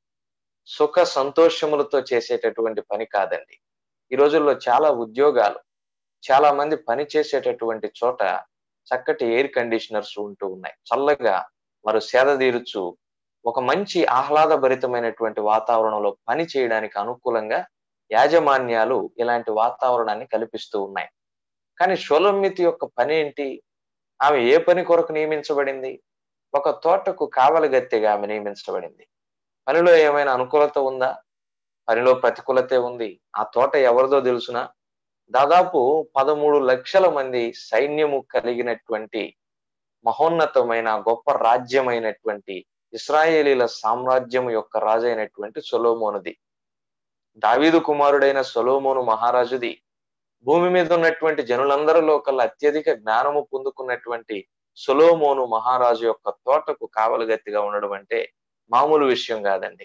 సుఖ సంతోషములతో చేసేటటువంటి పని కాదండి ఈ రోజుల్లో చాలా ఉద్యోగాలు చాలా మంది పని చేసేటటువంటి చోట చక్కటి ఎయిర్ కండిషనర్స్ ఉంటూ ఉన్నాయి చల్లగా వారు సేద తీరుచు ఒక మంచి ఆహ్లాదభరితమైనటువంటి వాతావరణంలో పని చేయడానికి అనుకూలంగా యాజమాన్యాలు ఇలాంటి వాతావరణాన్ని కల్పిస్తూ ఉన్నాయి కానీ షోలమ్మితి యొక్క పని ఏంటి ఆమె ఏ పని కొరకు నియమించబడింది ఒక తోటకు కావలగత్తెగా ఆమె నియమించబడింది పనిలో ఏమైనా అనుకూలత ఉందా పనిలో ప్రతికూలతే ఉంది ఆ తోట ఎవరిదో తెలుసునా దాదాపు పదమూడు లక్షల మంది సైన్యము కలిగినటువంటి మహోన్నతమైన గొప్ప రాజ్యమైనటువంటి ఇస్రాయేలీల సామ్రాజ్యం యొక్క రాజు అయినటువంటి సొలోమోనుది దావీదు కుమారుడైన సొలోమోను మహారాజుది భూమి మీద ఉన్నటువంటి జనులందరిలో కల్లా అత్యధిక జ్ఞానము పొందుకున్నటువంటి సొలోమోను మహారాజు యొక్క తోటకు కావలగత్తిగా ఉండడం అంటే మామూలు విషయం కాదండి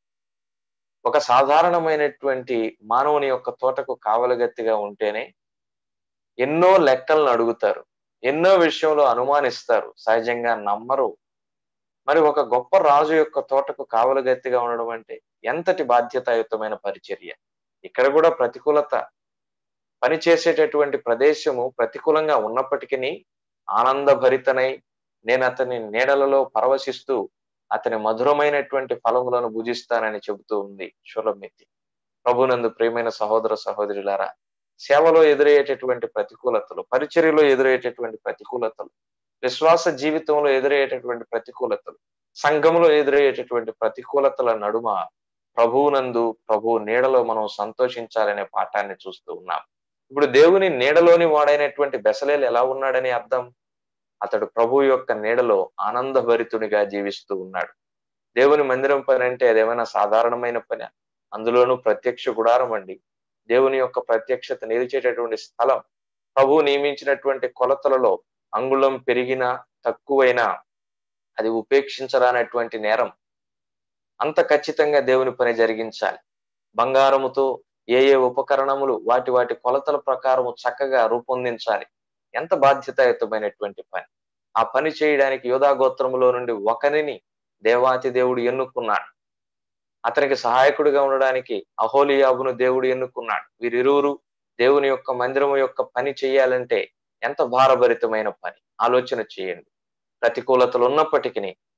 ఒక సాధారణమైనటువంటి మానవుని యొక్క తోటకు కావలగత్తిగా ఉంటేనే ఎన్నో లెక్కలను అడుగుతారు ఎన్నో విషయంలో అనుమానిస్తారు సహజంగా నమ్మరు మరి ఒక గొప్ప రాజు యొక్క తోటకు కావలగత్తిగా ఉండడం అంటే ఎంతటి బాధ్యతాయుతమైన పరిచర్య ఇక్కడ కూడా ప్రతికూలత పని చేసేటటువంటి ప్రదేశము ప్రతికూలంగా ఉన్నప్పటికీ ఆనందభరితనై నేను అతని నీడలలో పరవశిస్తూ అతని మధురమైనటువంటి ఫలములను భుజిస్తానని చెబుతూ ఉంది షులమితి ప్రభునందు ప్రియమైన సహోదర సహోదరులారా సేవలో ఎదురయ్యేటటువంటి ప్రతికూలతలు పరిచర్యలో ఎదురయ్యేటటువంటి ప్రతికూలతలు విశ్వాస జీవితంలో ఎదురయ్యేటటువంటి ప్రతికూలతలు సంఘంలో ఎదురయ్యేటటువంటి ప్రతికూలతల నడుమ ప్రభువునందు ప్రభు నీడలో మనం సంతోషించాలనే పాఠాన్ని చూస్తూ ఉన్నాం ఇప్పుడు దేవుని నీడలోని వాడైనటువంటి బెసలేలు ఎలా ఉన్నాడని అర్థం అతడు ప్రభు యొక్క నీడలో ఆనందభరితునిగా జీవిస్తూ ఉన్నాడు దేవుని మందిరం పని అంటే అదేమైనా సాధారణమైన పని అందులోనూ ప్రత్యక్ష గుడారం అండి దేవుని యొక్క ప్రత్యక్షత నిలిచేటటువంటి స్థలం ప్రభు నియమించినటువంటి కొలతలలో అంగుళం పెరిగినా తక్కువైనా అది ఉపేక్షించరానటువంటి నేరం అంత ఖచ్చితంగా దేవుని పని జరిగించాలి బంగారముతో ఏ ఏ ఉపకరణములు వాటి వాటి కొలతల ప్రకారము చక్కగా రూపొందించాలి ఎంత బాధ్యతాయుతమైనటువంటి పని ఆ పని చేయడానికి యోధాగోత్రములో నుండి ఒకరిని దేవాతి దేవుడు ఎన్నుకున్నాడు అతనికి సహాయకుడిగా ఉండడానికి అహోలియాబును దేవుడు ఎన్నుకున్నాడు వీరిరువురు దేవుని యొక్క మందిరము యొక్క పని చేయాలంటే ఎంత భారభరితమైన పని ఆలోచన చేయండి ప్రతికూలతలు ఉన్నప్పటికీ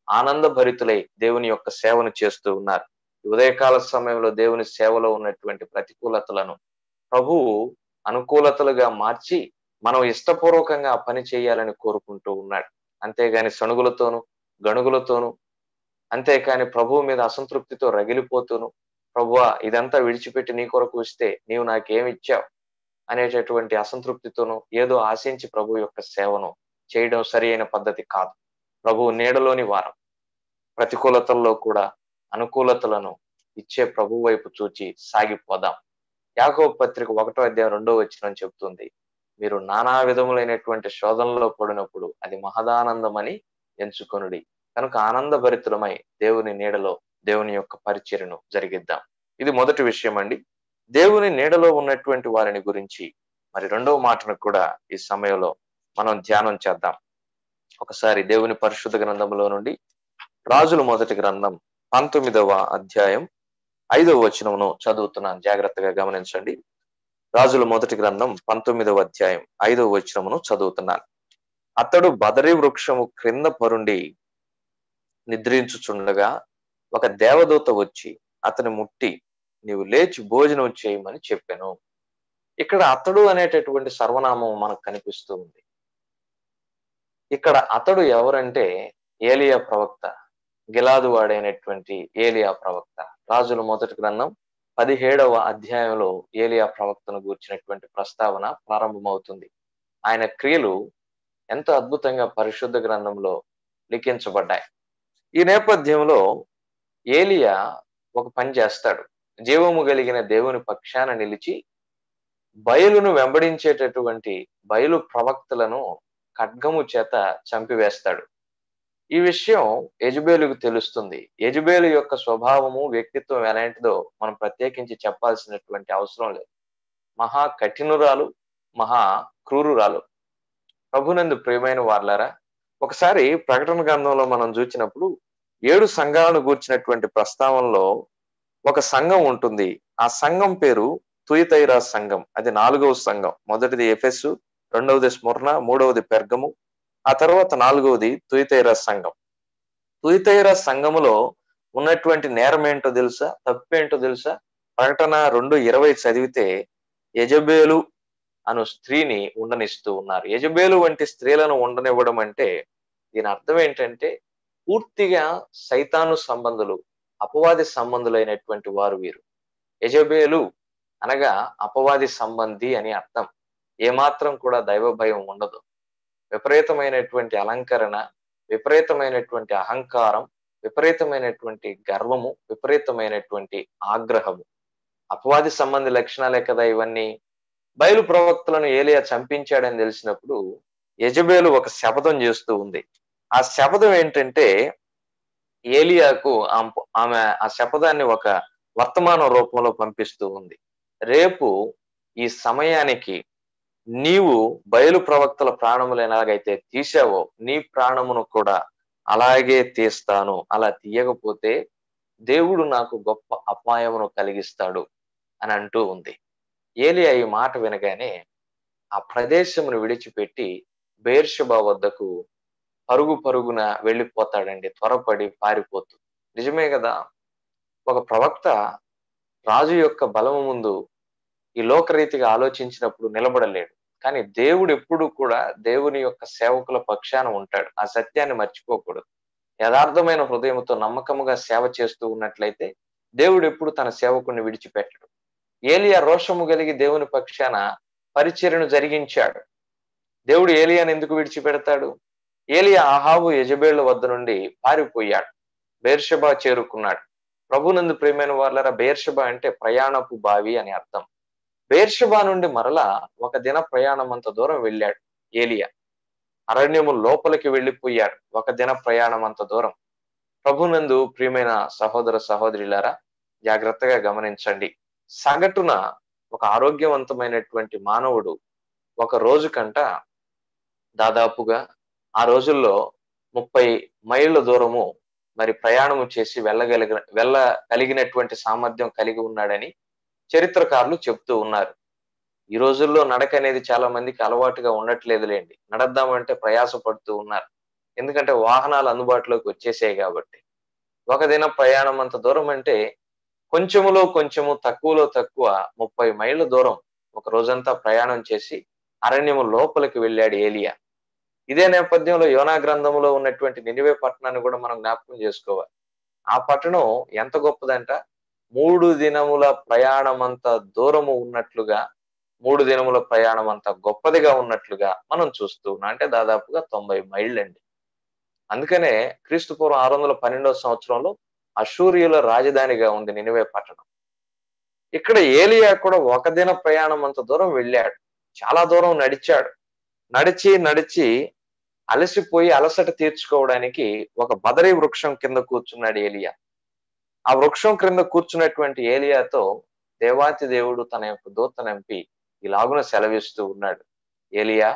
ఆనంద భరితులై దేవుని యొక్క సేవను చేస్తూ ఉన్నారు ఈ ఉదయకాల సమయంలో దేవుని సేవలో ఉన్నటువంటి ప్రతికూలతలను ప్రభువు అనుకూలతలుగా మార్చి మనం ఇష్టపూర్వకంగా ఆ పని చేయాలని కోరుకుంటూ ఉన్నాడు అంతేగాని సణుగులతోనూ గణుగులతోనూ అంతేకాని ప్రభువు మీద అసంతృప్తితో రగిలిపోతూను ప్రభువా ఇదంతా విడిచిపెట్టి నీ కొరకు వస్తే నీవు నాకేమిచ్చావు అనేటటువంటి అసంతృప్తితోనూ ఏదో ఆశించి ప్రభు యొక్క సేవను చేయడం సరి అయిన పద్ధతి కాదు ప్రభువు నీడలోని వారం ప్రతికూలతల్లో కూడా అనుకూలతలను ఇచ్చే ప్రభు వైపు చూచి సాగిపోదాం యాకో పత్రిక ఒకటో అధ్యాయం రెండో వచ్చిన చెప్తుంది మీరు నానా విధములైనటువంటి శోధనలో పడినప్పుడు అది మహదానందమని ఎంచుకొనుడి కనుక ఆనందభరితులమై దేవుని నీడలో దేవుని యొక్క పరిచర్యను జరిగిద్దాం ఇది మొదటి విషయం అండి దేవుని నీడలో ఉన్నటువంటి వారిని గురించి మరి రెండవ మాటను కూడా ఈ సమయంలో మనం ధ్యానం చేద్దాం ఒకసారి దేవుని పరిశుద్ధ గ్రంథంలో నుండి రాజుల మొదటి గ్రంథం పంతొమ్మిదవ అధ్యాయం ఐదవ వచనమును చదువుతున్నాను జాగ్రత్తగా గమనించండి రాజుల మొదటి గ్రంథం పంతొమ్మిదవ అధ్యాయం ఐదవ వచనమును చదువుతున్నాను అతడు బదరి వృక్షము క్రింద పరుండి నిద్రించుచుండగా ఒక దేవదూత వచ్చి అతని ముట్టి నీవు లేచి భోజనం చేయమని చెప్పాను ఇక్కడ అతడు అనేటటువంటి సర్వనామం మనకు కనిపిస్తూ ఉంది ఇక్కడ అతడు ఎవరంటే ఏలియా ప్రవక్త గిలాదు వాడైనటువంటి ఏలియా ప్రవక్త రాజుల మొదటి గ్రంథం పదిహేడవ అధ్యాయంలో ఏలియా ప్రవక్తను గూర్చినటువంటి ప్రస్తావన ప్రారంభమవుతుంది ఆయన క్రియలు ఎంతో అద్భుతంగా పరిశుద్ధ గ్రంథంలో లిఖించబడ్డాయి ఈ నేపథ్యంలో ఏలియా ఒక పని చేస్తాడు జీవము కలిగిన దేవుని పక్షాన నిలిచి బయలును వెంబడించేటటువంటి బయలు ప్రవక్తలను ఖడ్గము చేత చంపివేస్తాడు ఈ విషయం యజుబేలుకు తెలుస్తుంది యజుబేలు యొక్క స్వభావము వ్యక్తిత్వం ఎలాంటిదో మనం ప్రత్యేకించి చెప్పాల్సినటువంటి అవసరం లేదు మహా కఠినురాలు మహా క్రూరురాలు ప్రభునందు ప్రియమైన వార్లారా ఒకసారి ప్రకటన గ్రంథంలో మనం చూసినప్పుడు ఏడు సంఘాలను గూర్చినటువంటి ప్రస్తావనలో ఒక సంఘం ఉంటుంది ఆ సంఘం పేరు తుయితైరా సంఘం అది నాలుగవ సంఘం మొదటిది ఎఫెస్ రెండవది స్మరణ మూడవది పెర్గము ఆ తర్వాత నాలుగవది తుయితైరా సంఘం తుయితైరా సంఘములో ఉన్నటువంటి నేరం ఏంటో తెలుసా తప్పేంటో తెలుసా ప్రకటన రెండు ఇరవై చదివితే యజబేలు అను స్త్రీని ఉండనిస్తూ ఉన్నారు యజబేలు వంటి స్త్రీలను ఉండనివ్వడం అంటే దీని అర్థం ఏంటంటే పూర్తిగా సైతాను సంబంధులు అపవాది సంబంధులైనటువంటి వారు వీరు యజబేలు అనగా అపవాది సంబంధి అని అర్థం ఏమాత్రం కూడా దైవ భయం ఉండదు విపరీతమైనటువంటి అలంకరణ విపరీతమైనటువంటి అహంకారం విపరీతమైనటువంటి గర్వము విపరీతమైనటువంటి ఆగ్రహము అపవాది సంబంధి లక్షణాలే కదా ఇవన్నీ బయలు ప్రవక్తలను ఏలియా చంపించాడని తెలిసినప్పుడు యజబేలు ఒక శపథం చేస్తూ ఉంది ఆ శపథం ఏంటంటే ఏలియాకు ఆమె ఆ శపథాన్ని ఒక వర్తమాన రూపంలో పంపిస్తూ ఉంది రేపు ఈ సమయానికి నీవు బయలు ప్రవక్తల ప్రాణములు ఎలాగైతే తీసావో నీ ప్రాణమును కూడా అలాగే తీస్తాను అలా తీయకపోతే దేవుడు నాకు గొప్ప అపాయమును కలిగిస్తాడు అని అంటూ ఉంది ఏలియా ఈ మాట వినగానే ఆ ప్రదేశమును విడిచిపెట్టి బేర్షబా వద్దకు పరుగు పరుగున వెళ్ళిపోతాడండి త్వరపడి పారిపోతూ నిజమే కదా ఒక ప్రవక్త రాజు యొక్క బలము ముందు ఈ లోకరీతిగా ఆలోచించినప్పుడు నిలబడలేడు కానీ దేవుడు ఎప్పుడు కూడా దేవుని యొక్క సేవకుల పక్షాన ఉంటాడు ఆ సత్యాన్ని మర్చిపోకూడదు యథార్థమైన హృదయంతో నమ్మకముగా సేవ చేస్తూ ఉన్నట్లయితే దేవుడు ఎప్పుడు తన సేవకుని విడిచిపెట్టడు ఏలియా రోషము కలిగి దేవుని పక్షాన పరిచర్యను జరిగించాడు దేవుడు ఏలియాను ఎందుకు విడిచిపెడతాడు ఏలియా ఆహాబు యజబేళ్ల వద్ద నుండి పారిపోయాడు బేర్షబా చేరుకున్నాడు ప్రభునందు ప్రేమైన వాళ్ళరా బేర్షబా అంటే ప్రయాణపు బావి అని అర్థం బేర్షబా నుండి మరలా ఒక దిన ప్రయాణం అంత దూరం వెళ్ళాడు ఏలియా అరణ్యము లోపలికి వెళ్ళిపోయాడు ఒక దిన ప్రయాణం అంత దూరం ప్రభునందు ప్రియమైన సహోదర సహోదరులారా జాగ్రత్తగా గమనించండి సగటున ఒక ఆరోగ్యవంతమైనటువంటి మానవుడు ఒక రోజు కంట దాదాపుగా ఆ రోజుల్లో ముప్పై మైళ్ళ దూరము మరి ప్రయాణము చేసి వెళ్ళగలిగిన వెళ్ళగలిగినటువంటి సామర్థ్యం కలిగి ఉన్నాడని చరిత్రకారులు చెప్తూ ఉన్నారు ఈ రోజుల్లో నడక అనేది చాలా మందికి అలవాటుగా ఉండట్లేదులేండి నడద్దామంటే ప్రయాస పడుతూ ఉన్నారు ఎందుకంటే వాహనాలు అందుబాటులోకి వచ్చేసాయి కాబట్టి ఒక దిన ప్రయాణం అంత దూరం అంటే కొంచెములో కొంచెము తక్కువలో తక్కువ ముప్పై మైళ్ళ దూరం ఒక రోజంతా ప్రయాణం చేసి అరణ్యము లోపలికి వెళ్ళాడు ఏలియా ఇదే నేపథ్యంలో యోనా గ్రంథంలో ఉన్నటువంటి నినివే పట్టణాన్ని కూడా మనం జ్ఞాపకం చేసుకోవాలి ఆ పట్టణం ఎంత గొప్పదంట మూడు దినముల ప్రయాణం అంత దూరము ఉన్నట్లుగా మూడు దినముల ప్రయాణం అంత గొప్పదిగా ఉన్నట్లుగా మనం చూస్తూ ఉన్నాం అంటే దాదాపుగా తొంభై మైళ్ళండి అందుకనే క్రీస్తు పూర్వం ఆరు వందల పన్నెండవ సంవత్సరంలో అశూరియుల రాజధానిగా ఉంది నినివే పట్టణం ఇక్కడ ఏలియా కూడా ఒక దిన ప్రయాణం అంత దూరం వెళ్ళాడు చాలా దూరం నడిచాడు నడిచి నడిచి అలసిపోయి అలసట తీర్చుకోవడానికి ఒక బదరీ వృక్షం కింద కూర్చున్నాడు ఏలియా ఆ వృక్షం క్రింద కూర్చున్నటువంటి ఏలియాతో దేవాతి దేవుడు తన యొక్క దూతనంపి ఇలాగున సెలవిస్తూ ఉన్నాడు ఏలియా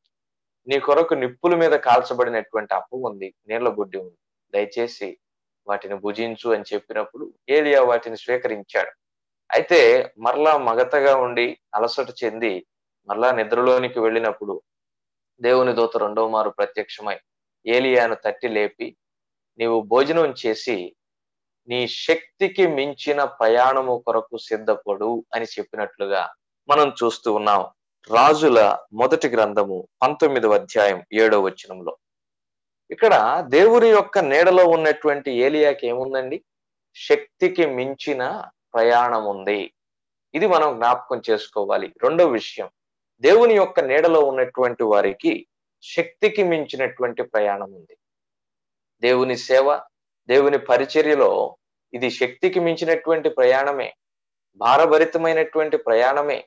నీ కొరకు నిప్పుల మీద కాల్చబడినటువంటి అప్పు ఉంది నీళ్ల బుడ్డి ఉంది దయచేసి వాటిని భుజించు అని చెప్పినప్పుడు ఏలియా వాటిని స్వీకరించాడు అయితే మరలా మగతగా ఉండి అలసట చెంది మరలా నిద్రలోనికి వెళ్ళినప్పుడు దేవుని దూత రెండవ మారు ప్రత్యక్షమై ఏలియాను తట్టి లేపి నీవు భోజనం చేసి నీ శక్తికి మించిన ప్రయాణము కొరకు సిద్ధపడు అని చెప్పినట్లుగా మనం చూస్తూ ఉన్నాం రాజుల మొదటి గ్రంథము పంతొమ్మిదవ అధ్యాయం ఏడవ వచనంలో ఇక్కడ దేవుని యొక్క నీడలో ఉన్నటువంటి ఏలియాకి ఏముందండి శక్తికి మించిన ప్రయాణం ఉంది ఇది మనం జ్ఞాపకం చేసుకోవాలి రెండో విషయం దేవుని యొక్క నీడలో ఉన్నటువంటి వారికి శక్తికి మించినటువంటి ప్రయాణం ఉంది దేవుని సేవ దేవుని పరిచర్యలో ఇది శక్తికి మించినటువంటి ప్రయాణమే భారభరితమైనటువంటి ప్రయాణమే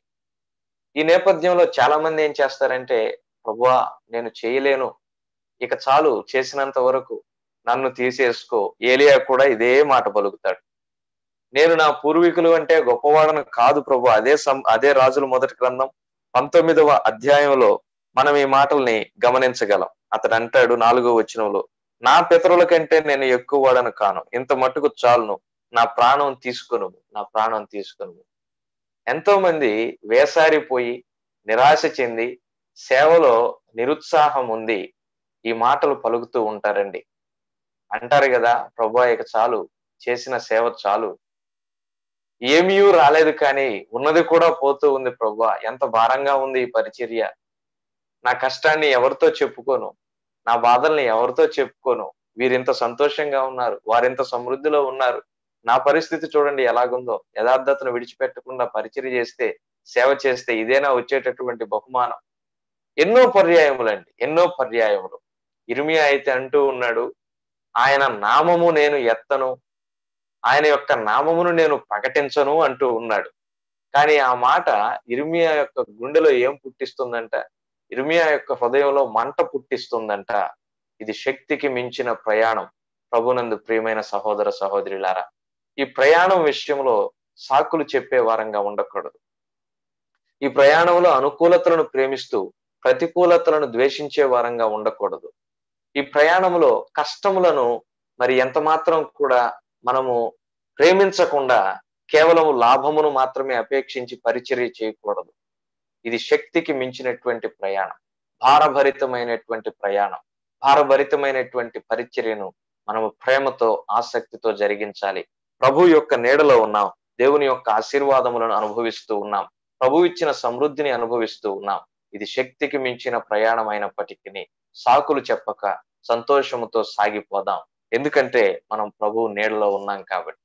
ఈ నేపథ్యంలో చాలా మంది ఏం చేస్తారంటే ప్రభువా నేను చేయలేను ఇక చాలు చేసినంత వరకు నన్ను తీసేసుకో ఏలియా కూడా ఇదే మాట పలుకుతాడు నేను నా పూర్వీకులు అంటే గొప్పవాడను కాదు ప్రభు అదే సం అదే రాజుల మొదటి గ్రంథం పంతొమ్మిదవ అధ్యాయంలో మనం ఈ మాటల్ని గమనించగలం అతడు అంటాడు నాలుగో వచనంలో నా పితరుల కంటే నేను ఎక్కువ వాడను కాను ఇంత మట్టుకు చాలును నా ప్రాణం తీసుకును నా ప్రాణం తీసుకును ఎంతో మంది వేసారిపోయి నిరాశ చెంది సేవలో నిరుత్సాహం ఉంది ఈ మాటలు పలుకుతూ ఉంటారండి అంటారు కదా ప్రభా ఇక చాలు చేసిన సేవ చాలు ఏమీ రాలేదు కానీ ఉన్నది కూడా పోతూ ఉంది ప్రభా ఎంత భారంగా ఉంది ఈ పరిచర్య నా కష్టాన్ని ఎవరితో చెప్పుకోను నా బాధల్ని ఎవరితో చెప్పుకోను వీరింత సంతోషంగా ఉన్నారు వారింత సమృద్ధిలో ఉన్నారు నా పరిస్థితి చూడండి ఎలాగుందో యథార్థతను విడిచిపెట్టకుండా పరిచర్య చేస్తే సేవ చేస్తే ఇదేనా వచ్చేటటువంటి బహుమానం ఎన్నో పర్యాయములండి ఎన్నో పర్యాయములు ఇర్మియా అయితే అంటూ ఉన్నాడు ఆయన నామము నేను ఎత్తను ఆయన యొక్క నామమును నేను ప్రకటించను అంటూ ఉన్నాడు కానీ ఆ మాట ఇర్మియా యొక్క గుండెలో ఏం పుట్టిస్తుందంట ఇర్మియా యొక్క హృదయంలో మంట పుట్టిస్తుందంట ఇది శక్తికి మించిన ప్రయాణం ప్రభునందు ప్రియమైన సహోదర సహోదరులారా ఈ ప్రయాణం విషయంలో సాకులు చెప్పే వారంగా ఉండకూడదు ఈ ప్రయాణంలో అనుకూలతలను ప్రేమిస్తూ ప్రతికూలతలను ద్వేషించే వారంగా ఉండకూడదు ఈ ప్రయాణంలో కష్టములను మరి ఎంత మాత్రం కూడా మనము ప్రేమించకుండా కేవలం లాభమును మాత్రమే అపేక్షించి పరిచర్య చేయకూడదు ఇది శక్తికి మించినటువంటి ప్రయాణం భారభరితమైనటువంటి ప్రయాణం భారభరితమైనటువంటి పరిచర్యను మనము ప్రేమతో ఆసక్తితో జరిగించాలి ప్రభు యొక్క నీడలో ఉన్నాం దేవుని యొక్క ఆశీర్వాదములను అనుభవిస్తూ ఉన్నాం ప్రభు ఇచ్చిన సమృద్ధిని అనుభవిస్తూ ఉన్నాం ఇది శక్తికి మించిన ప్రయాణం అయినప్పటికీ సాకులు చెప్పక సంతోషముతో సాగిపోదాం ఎందుకంటే మనం ప్రభు నీడలో ఉన్నాం కాబట్టి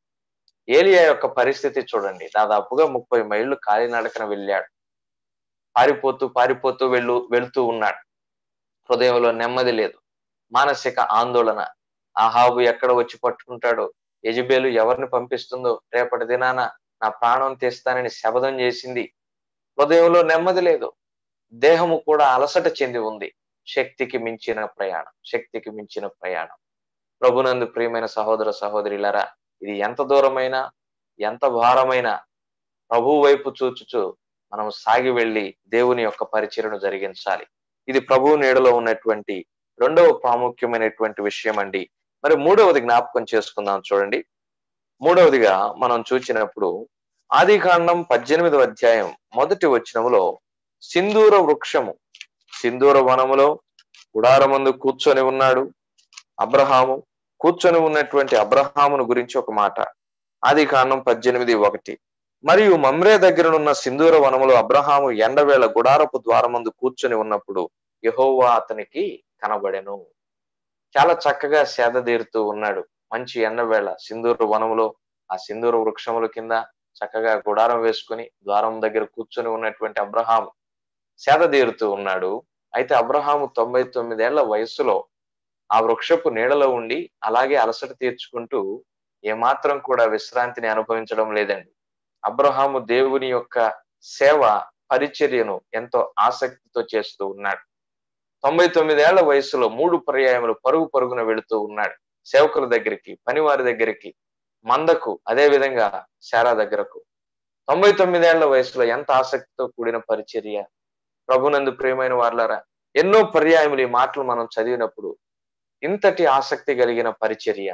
ఏలియా యొక్క పరిస్థితి చూడండి దాదాపుగా ముప్పై మైళ్ళు కాలినడకన వెళ్ళాడు పారిపోతూ పారిపోతూ వెళ్ళు వెళుతూ ఉన్నాడు హృదయంలో నెమ్మది లేదు మానసిక ఆందోళన ఆహాబు ఎక్కడ వచ్చి పట్టుకుంటాడో యజబేలు ఎవరిని పంపిస్తుందో రేపటి దినాన నా ప్రాణం తీస్తానని శబదం చేసింది హృదయంలో నెమ్మది లేదు దేహము కూడా అలసట చెంది ఉంది శక్తికి మించిన ప్రయాణం శక్తికి మించిన ప్రయాణం ప్రభునందు ప్రియమైన సహోదర సహోదరులారా ఇది ఎంత దూరమైనా ఎంత భారమైనా ప్రభు వైపు చూచుచు మనం సాగి వెళ్ళి దేవుని యొక్క పరిచయను జరిగించాలి ఇది ప్రభు నీడలో ఉన్నటువంటి రెండవ ప్రాముఖ్యమైనటువంటి విషయం అండి మరి మూడవది జ్ఞాపకం చేసుకుందాం చూడండి మూడవదిగా మనం చూచినప్పుడు ఆది కాండం పద్దెనిమిదవ అధ్యాయం మొదటి వచనములో సింధూర వృక్షము సింధూర వనములో గుడారమందు కూర్చొని ఉన్నాడు అబ్రహాము కూర్చొని ఉన్నటువంటి అబ్రహామును గురించి ఒక మాట ఆది కాండం పద్దెనిమిది ఒకటి మరియు మమ్రే దగ్గరనున్న సింధూర వనములో అబ్రహాము ఎండవేళ గుడారపు ద్వారమందు కూర్చొని ఉన్నప్పుడు యహోవా అతనికి కనబడెను చాలా చక్కగా సేదతీరుతూ ఉన్నాడు మంచి ఎండవేళ సింధూర వనములో ఆ సింధూర వృక్షముల కింద చక్కగా గుడారం వేసుకుని ద్వారం దగ్గర కూర్చొని ఉన్నటువంటి అబ్రహాము సేదతీరుతూ ఉన్నాడు అయితే అబ్రహాము తొంభై తొమ్మిదేళ్ల వయస్సులో ఆ వృక్షపు నీడలో ఉండి అలాగే అలసట తీర్చుకుంటూ ఏమాత్రం కూడా విశ్రాంతిని అనుభవించడం లేదండి అబ్రహాము దేవుని యొక్క సేవ పరిచర్యను ఎంతో ఆసక్తితో చేస్తూ ఉన్నాడు తొంభై తొమ్మిదేళ్ల వయసులో మూడు పర్యాయములు పరుగు పరుగున వెళుతూ ఉన్నాడు సేవకుల దగ్గరికి పనివారి దగ్గరికి మందకు అదే విధంగా శారా దగ్గరకు తొంభై తొమ్మిదేళ్ల వయసులో ఎంత ఆసక్తితో కూడిన పరిచర్య ప్రభునందు ప్రియమైన వాళ్ళారా ఎన్నో పర్యాయములు ఈ మాటలు మనం చదివినప్పుడు ఇంతటి ఆసక్తి కలిగిన పరిచర్య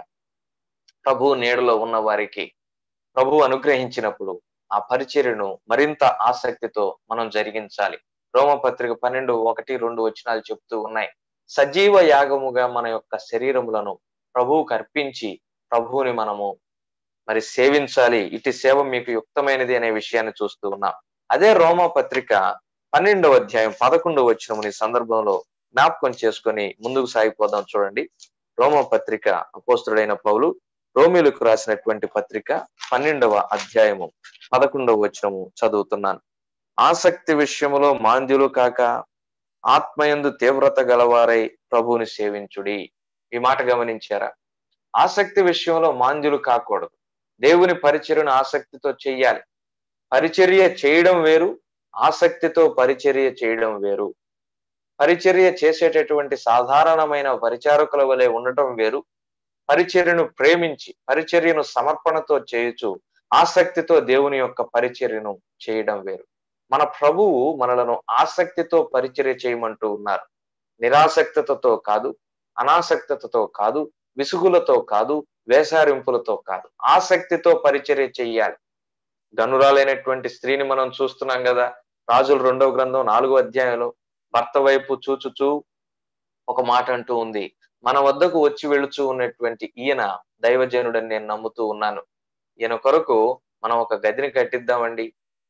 ప్రభు నీడలో ఉన్న వారికి ప్రభు అనుగ్రహించినప్పుడు ఆ పరిచర్యను మరింత ఆసక్తితో మనం జరిగించాలి రోమపత్రిక పన్నెండు ఒకటి రెండు వచనాలు చెప్తూ ఉన్నాయి సజీవ యాగముగా మన యొక్క శరీరములను ప్రభువుకు అర్పించి ప్రభువుని మనము మరి సేవించాలి ఇటు సేవ మీకు యుక్తమైనది అనే విషయాన్ని చూస్తూ ఉన్నాం అదే రోమా పత్రిక పన్నెండవ అధ్యాయం పదకొండవ వచ్చిన సందర్భంలో జ్ఞాపకం చేసుకొని ముందుకు సాగిపోదాం చూడండి రోమ పత్రిక అపోస్తుడైన పౌలు రోమిలకు రాసినటువంటి పత్రిక పన్నెండవ అధ్యాయము పదకొండవ వచనము చదువుతున్నాను ఆసక్తి విషయములో మాంద్యులు కాక ఆత్మయందు తీవ్రత గలవారై ప్రభువుని సేవించుడి ఈ మాట గమనించారా ఆసక్తి విషయంలో మాంద్యులు కాకూడదు దేవుని పరిచర్యను ఆసక్తితో చెయ్యాలి పరిచర్య చేయడం వేరు ఆసక్తితో పరిచర్య చేయడం వేరు పరిచర్య చేసేటటువంటి సాధారణమైన పరిచారకుల వలె ఉండటం వేరు పరిచర్యను ప్రేమించి పరిచర్యను సమర్పణతో చేయొచ్చు ఆసక్తితో దేవుని యొక్క పరిచర్యను చేయడం వేరు మన ప్రభువు మనలను ఆసక్తితో పరిచర్య చేయమంటూ ఉన్నారు నిరాసక్తతతో కాదు అనాసక్తతతో కాదు విసుగులతో కాదు వేసారింపులతో కాదు ఆసక్తితో పరిచర్య చెయ్యాలి గనురాలైనటువంటి స్త్రీని మనం చూస్తున్నాం కదా రాజుల రెండవ గ్రంథం నాలుగో అధ్యాయంలో భర్త వైపు చూచుచూ ఒక మాట అంటూ ఉంది మన వద్దకు వచ్చి వెళుచూ ఉన్నటువంటి ఈయన దైవజనుడని నేను నమ్ముతూ ఉన్నాను ఈయన కొరకు మనం ఒక గదిని కట్టిద్దామండి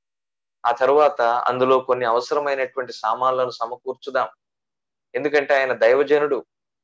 ఆ తరువాత అందులో కొన్ని అవసరమైనటువంటి సామాన్లను సమకూర్చుదాం ఎందుకంటే ఆయన దైవజనుడు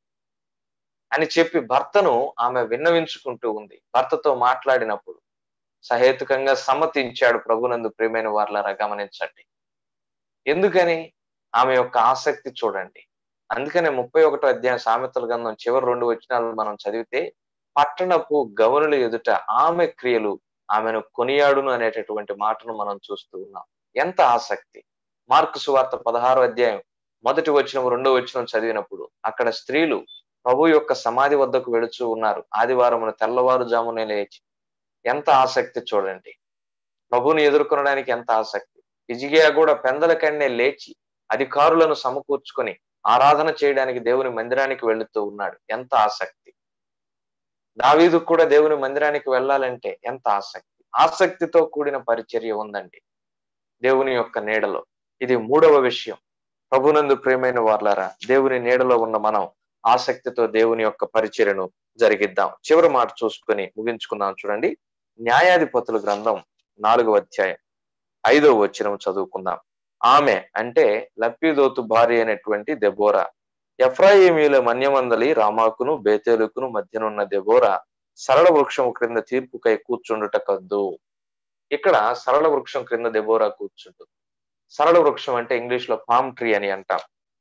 అని చెప్పి భర్తను ఆమె విన్నవించుకుంటూ ఉంది భర్తతో మాట్లాడినప్పుడు సహేతుకంగా సమ్మతించాడు ప్రభునందు ప్రియమైన వార్లారా గమనించండి ఎందుకని ఆమె యొక్క ఆసక్తి చూడండి అందుకనే ముప్పై ఒకటో అధ్యాయం సామెతల గంధం చివరి రెండు వచనాలు మనం చదివితే పట్టణపు గవనుల ఎదుట ఆమె క్రియలు ఆమెను కొనియాడును అనేటటువంటి మాటను మనం చూస్తూ ఉన్నాం ఎంత ఆసక్తి మార్కు సువార్త పదహారో అధ్యాయం మొదటి వచనం రెండో వచనం చదివినప్పుడు అక్కడ స్త్రీలు ప్రభు యొక్క సమాధి వద్దకు వెళుచూ ఉన్నారు ఆదివారమున తెల్లవారుజామునే లేచి ఎంత ఆసక్తి చూడండి ప్రభుని ఎదుర్కొనడానికి ఎంత ఆసక్తి ఇజిగియా కూడా పెందల కన్నే లేచి అధికారులను సమకూర్చుకొని ఆరాధన చేయడానికి దేవుని మందిరానికి వెళుతూ ఉన్నాడు ఎంత ఆసక్తి దావీదు కూడా దేవుని మందిరానికి వెళ్ళాలంటే ఎంత ఆసక్తి ఆసక్తితో కూడిన పరిచర్య ఉందండి దేవుని యొక్క నీడలో ఇది మూడవ విషయం ప్రభునందు ప్రేమైన వార్లారా దేవుని నీడలో ఉన్న మనం ఆసక్తితో దేవుని యొక్క పరిచర్యను జరిగిద్దాం చివరి మాట చూసుకొని ముగించుకుందాం చూడండి న్యాయాధిపతుల గ్రంథం నాలుగవ అధ్యాయం ఐదవ వచనం చదువుకుందాం ఆమె అంటే లప్పిదోతు భార్య అయినటువంటి దెబోరా ఎఫ్రాయిమీల మన్యమందలి రామాకును బేతేలుకును మధ్యనున్న దెబోరా సరళ వృక్షం క్రింద తీర్పుకై కూర్చుండుట కద్దు ఇక్కడ సరళ వృక్షం క్రింద దెబోరా కూర్చుంటుంది సరళ వృక్షం అంటే ఇంగ్లీష్ లో పామ్ ట్రీ అని అంటాం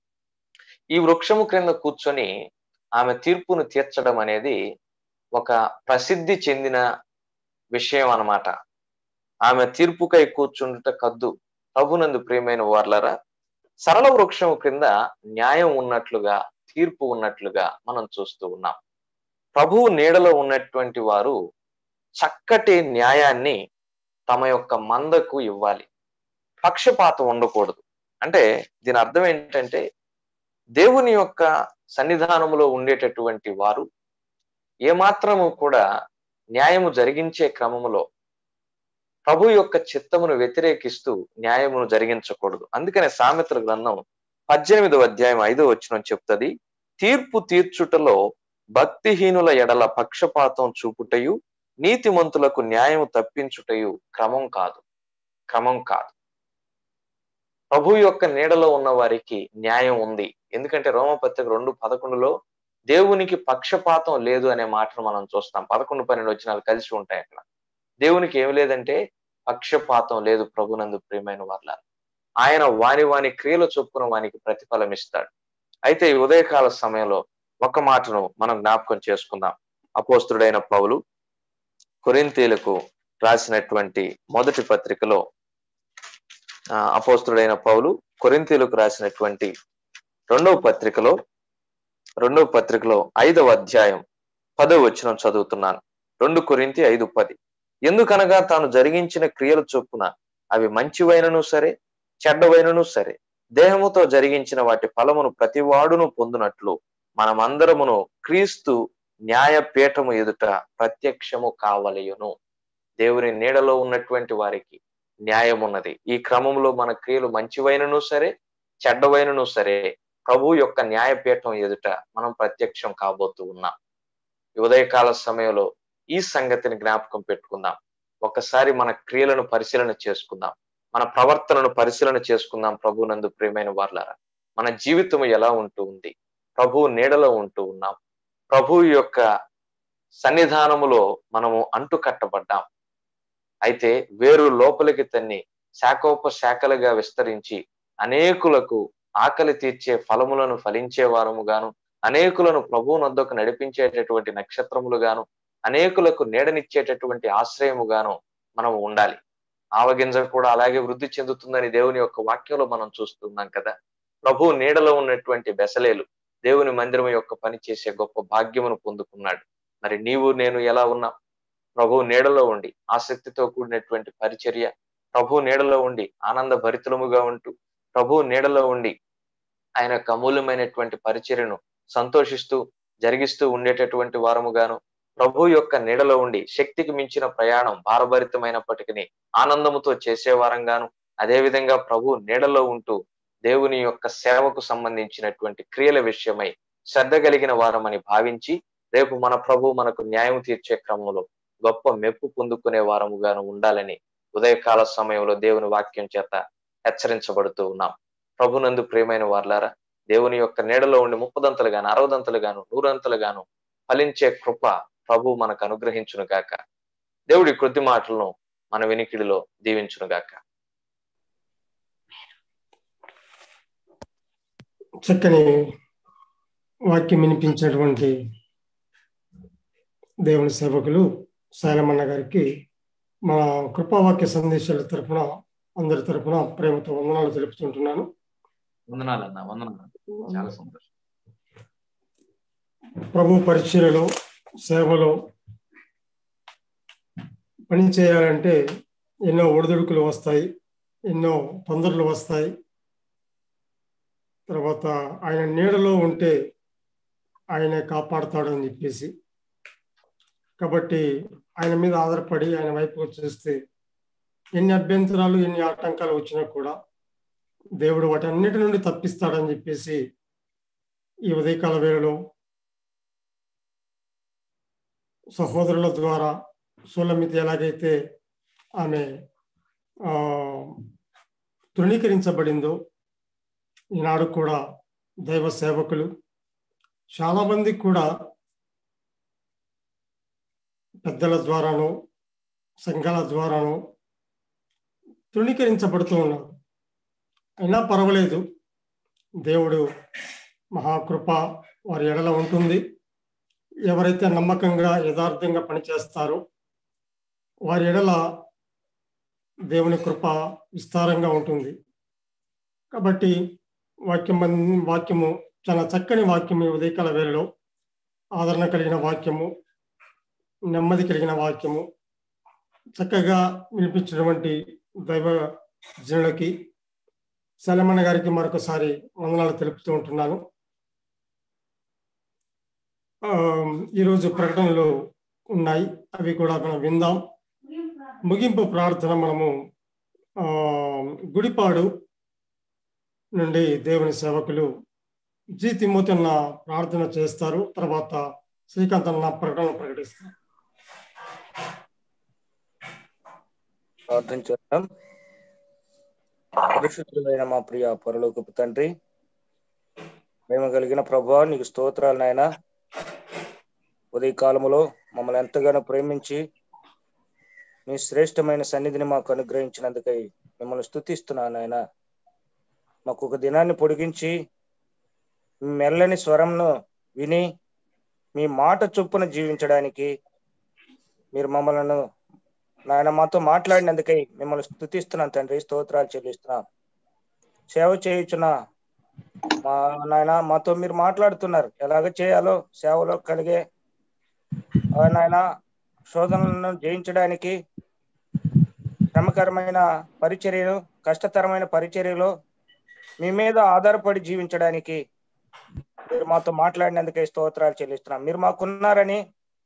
ఈ వృక్షము క్రింద కూర్చొని ఆమె తీర్పును తీర్చడం అనేది ఒక ప్రసిద్ధి చెందిన విషయం అన్నమాట ఆమె తీర్పుకై కూర్చుండుట కద్దు ప్రభునందు ప్రియమైన వార్లరా సరళ వృక్షం క్రింద న్యాయం ఉన్నట్లుగా తీర్పు ఉన్నట్లుగా మనం చూస్తూ ఉన్నాం ప్రభువు నీడలో ఉన్నటువంటి వారు చక్కటి న్యాయాన్ని తమ యొక్క మందకు ఇవ్వాలి పక్షపాతం ఉండకూడదు అంటే దీని అర్థం ఏంటంటే దేవుని యొక్క సన్నిధానములో ఉండేటటువంటి వారు ఏమాత్రము కూడా న్యాయము జరిగించే క్రమములో ప్రభు యొక్క చిత్తమును వ్యతిరేకిస్తూ న్యాయమును జరిగించకూడదు అందుకనే సామెతల గ్రంథం పద్దెనిమిదవ అధ్యాయం ఐదో వచనం చెప్తుంది తీర్పు తీర్చుటలో భక్తిహీనుల ఎడల పక్షపాతం చూపుటయు నీతిమంతులకు న్యాయం తప్పించుటయు క్రమం కాదు క్రమం కాదు ప్రభు యొక్క నీడలో ఉన్న వారికి న్యాయం ఉంది ఎందుకంటే రోమపత్రిక రెండు పదకొండులో దేవునికి పక్షపాతం లేదు అనే మాటను మనం చూస్తాం పదకొండు పన్నెండు వచ్చినాలు కలిసి ఉంటాయి అక్కడ దేవునికి ఏమి లేదంటే పక్షపాతం లేదు ప్రభునందు ప్రియమైన వాళ్ళ ఆయన వాని వాని క్రియల చొప్పున వానికి ప్రతిఫలం ఇస్తాడు అయితే ఈ ఉదయకాల సమయంలో ఒక మాటను మనం జ్ఞాపకం చేసుకుందాం అపోస్తుడైన పౌలు కొరింతీలకు రాసినటువంటి మొదటి పత్రికలో అపోస్తుడైన పౌలు కొరింతీలకు రాసినటువంటి రెండవ పత్రికలో రెండవ పత్రికలో ఐదవ అధ్యాయం పదవ వచనం చదువుతున్నాను రెండు కొరింతి ఐదు పది ఎందుకనగా తాను జరిగించిన క్రియల చొప్పున అవి మంచివైనను సరే చెడ్డవైనను సరే దేహముతో జరిగించిన వాటి ఫలమును ప్రతివాడును పొందినట్లు మనమందరమును క్రీస్తు న్యాయపీఠము ఎదుట ప్రత్యక్షము కావలయును దేవుని నీడలో ఉన్నటువంటి వారికి న్యాయం ఉన్నది ఈ క్రమంలో మన క్రియలు మంచివైనను సరే చెడ్డవైనను సరే ప్రభు యొక్క న్యాయపీఠం ఎదుట మనం ప్రత్యక్షం కాబోతూ ఉన్నాం ఉదయకాల సమయంలో ఈ సంగతిని జ్ఞాపకం పెట్టుకుందాం ఒకసారి మన క్రియలను పరిశీలన చేసుకుందాం మన ప్రవర్తనను పరిశీలన చేసుకుందాం ప్రభు నందు ప్రియమైన వార్లారా మన జీవితం ఎలా ఉంటూ ఉంది ప్రభు నీడలో ఉంటూ ఉన్నాం ప్రభు యొక్క సన్నిధానములో మనము అంటు కట్టబడ్డాం అయితే వేరు లోపలికి తన్ని శాఖోప శాఖలుగా విస్తరించి అనేకులకు ఆకలి తీర్చే ఫలములను ఫలించే వారముగాను అనేకులను ప్రభు నొద్దకు నడిపించేటటువంటి నక్షత్రములుగాను అనేకులకు నీడనిచ్చేటటువంటి ఆశ్రయముగాను మనం ఉండాలి ఆవగింజ కూడా అలాగే వృద్ధి చెందుతుందని దేవుని యొక్క వాక్యంలో మనం చూస్తున్నాం కదా ప్రభు నీడలో ఉన్నటువంటి బెసలేలు దేవుని మందిరం యొక్క పని చేసే గొప్ప భాగ్యమును పొందుకున్నాడు మరి నీవు నేను ఎలా ఉన్నా ప్రభు నీడలో ఉండి ఆసక్తితో కూడినటువంటి పరిచర్య ప్రభు నీడలో ఉండి ఆనంద భరితులముగా ఉంటూ ప్రభు నీడలో ఉండి ఆయన యొక్క అమూల్యమైనటువంటి పరిచర్యను సంతోషిస్తూ జరిగిస్తూ ఉండేటటువంటి వారముగాను ప్రభు యొక్క నీడలో ఉండి శక్తికి మించిన ప్రయాణం భారభరితమైనప్పటికీ ఆనందముతో చేసేవారంగాను అదేవిధంగా ప్రభు నీడలో ఉంటూ దేవుని యొక్క సేవకు సంబంధించినటువంటి క్రియల విషయమై శ్రద్ధ కలిగిన వారమని భావించి రేపు మన ప్రభు మనకు న్యాయం తీర్చే క్రమంలో గొప్ప మెప్పు పొందుకునే వారముగాను ఉండాలని ఉదయకాల సమయంలో దేవుని వాక్యం చేత హెచ్చరించబడుతూ ఉన్నాం ప్రభునందు ప్రియమైన వార్లారా దేవుని యొక్క నీడలో ఉండి ముప్పదంతలు గాను అరవదంతలు గాను నూరంతలు గాను ఫలించే కృప ప్రభు మనకు అనుగ్రహించును గాక దేవుడి కొద్ది మాటలను మన వినికిడిలో దీవించును గాక చక్కని వాక్యం వినిపించినటువంటి దేవుని సేవకులు శైలమన్న గారికి మా కృపావాక్య సందేశాల తరఫున అందరి తరఫున ప్రేమతో వందనాలు తెలుపుతుంటున్నాను వందనాలన్నా వందనాలు చాలా సంతోషం ప్రభు పరిచర్యలో సేవలో పని చేయాలంటే ఎన్నో ఒడిదుడుకులు వస్తాయి ఎన్నో తొందరలు వస్తాయి తర్వాత ఆయన నీడలో ఉంటే ఆయనే కాపాడుతాడని చెప్పేసి కాబట్టి ఆయన మీద ఆధారపడి ఆయన వైపు చూస్తే ఎన్ని అభ్యంతరాలు ఎన్ని ఆటంకాలు వచ్చినా కూడా దేవుడు వాటన్నిటి నుండి తప్పిస్తాడని చెప్పేసి ఈ ఉదయకాల వేళలో సహోదరుల ద్వారా సోలమితి ఎలాగైతే ఆమె తృణీకరించబడిందో ఈనాడు కూడా దైవ సేవకులు చాలామంది కూడా పెద్దల ద్వారానో సంఘాల ద్వారానో తృణీకరించబడుతూ ఉన్నారు అయినా పర్వాలేదు దేవుడు మహాకృప వారి ఎడల ఉంటుంది ఎవరైతే నమ్మకంగా యథార్థంగా పనిచేస్తారో వారి ఎడల దేవుని కృప విస్తారంగా ఉంటుంది కాబట్టి వాక్యం వాక్యము చాలా చక్కని వాక్యం ఈ ఉదయకాల వేళలో ఆదరణ కలిగిన వాక్యము నెమ్మది కలిగిన వాక్యము చక్కగా వినిపించినటువంటి దైవ జనులకి సలమన్న గారికి మరొకసారి వందనాలు తెలుపుతూ ఉంటున్నాను ఈరోజు ప్రకటనలు ఉన్నాయి అవి కూడా మనం విందాం ముగింపు ప్రార్థన మనము గుడిపాడు నుండి దేవుని సేవకులు జి తిమ్మోతన్న ప్రార్థన చేస్తారు తర్వాత శ్రీకాంత్ అన్న ప్రకటన ప్రకటిస్తారు ప్రార్థన చేద్దాం పరిశుద్ధులైన మా ప్రియ పరలోకపు తండ్రి మేము కలిగిన ప్రభా నీకు స్తోత్రాలు నాయన ఉదయ కాలములో మమ్మల్ని ఎంతగానో ప్రేమించి మీ శ్రేష్టమైన సన్నిధిని మాకు అనుగ్రహించినందుకై మిమ్మల్ని స్థుతిస్తున్నాను నాయన మాకు ఒక దినాన్ని పొడిగించి మీ మెల్లని స్వరంను విని మీ మాట చొప్పున జీవించడానికి మీరు మమ్మల్ని నాయన మాతో మాట్లాడినందుకై మిమ్మల్ని స్థుతిస్తున్నాను తండ్రి స్తోత్రాలు చెల్లిస్తున్నాం సేవ చేయుచున్న మా నాయన మాతో మీరు మాట్లాడుతున్నారు ఎలాగ చేయాలో సేవలో కలిగే ఆ నాయన శోధనలను జయించడానికి శ్రమకరమైన పరిచర్యలు కష్టతరమైన పరిచర్యలో మీ మీద ఆధారపడి జీవించడానికి మీరు మాతో మాట్లాడినందుకే స్తోత్రాలు చెల్లిస్తున్నాం మీరు మాకున్నారని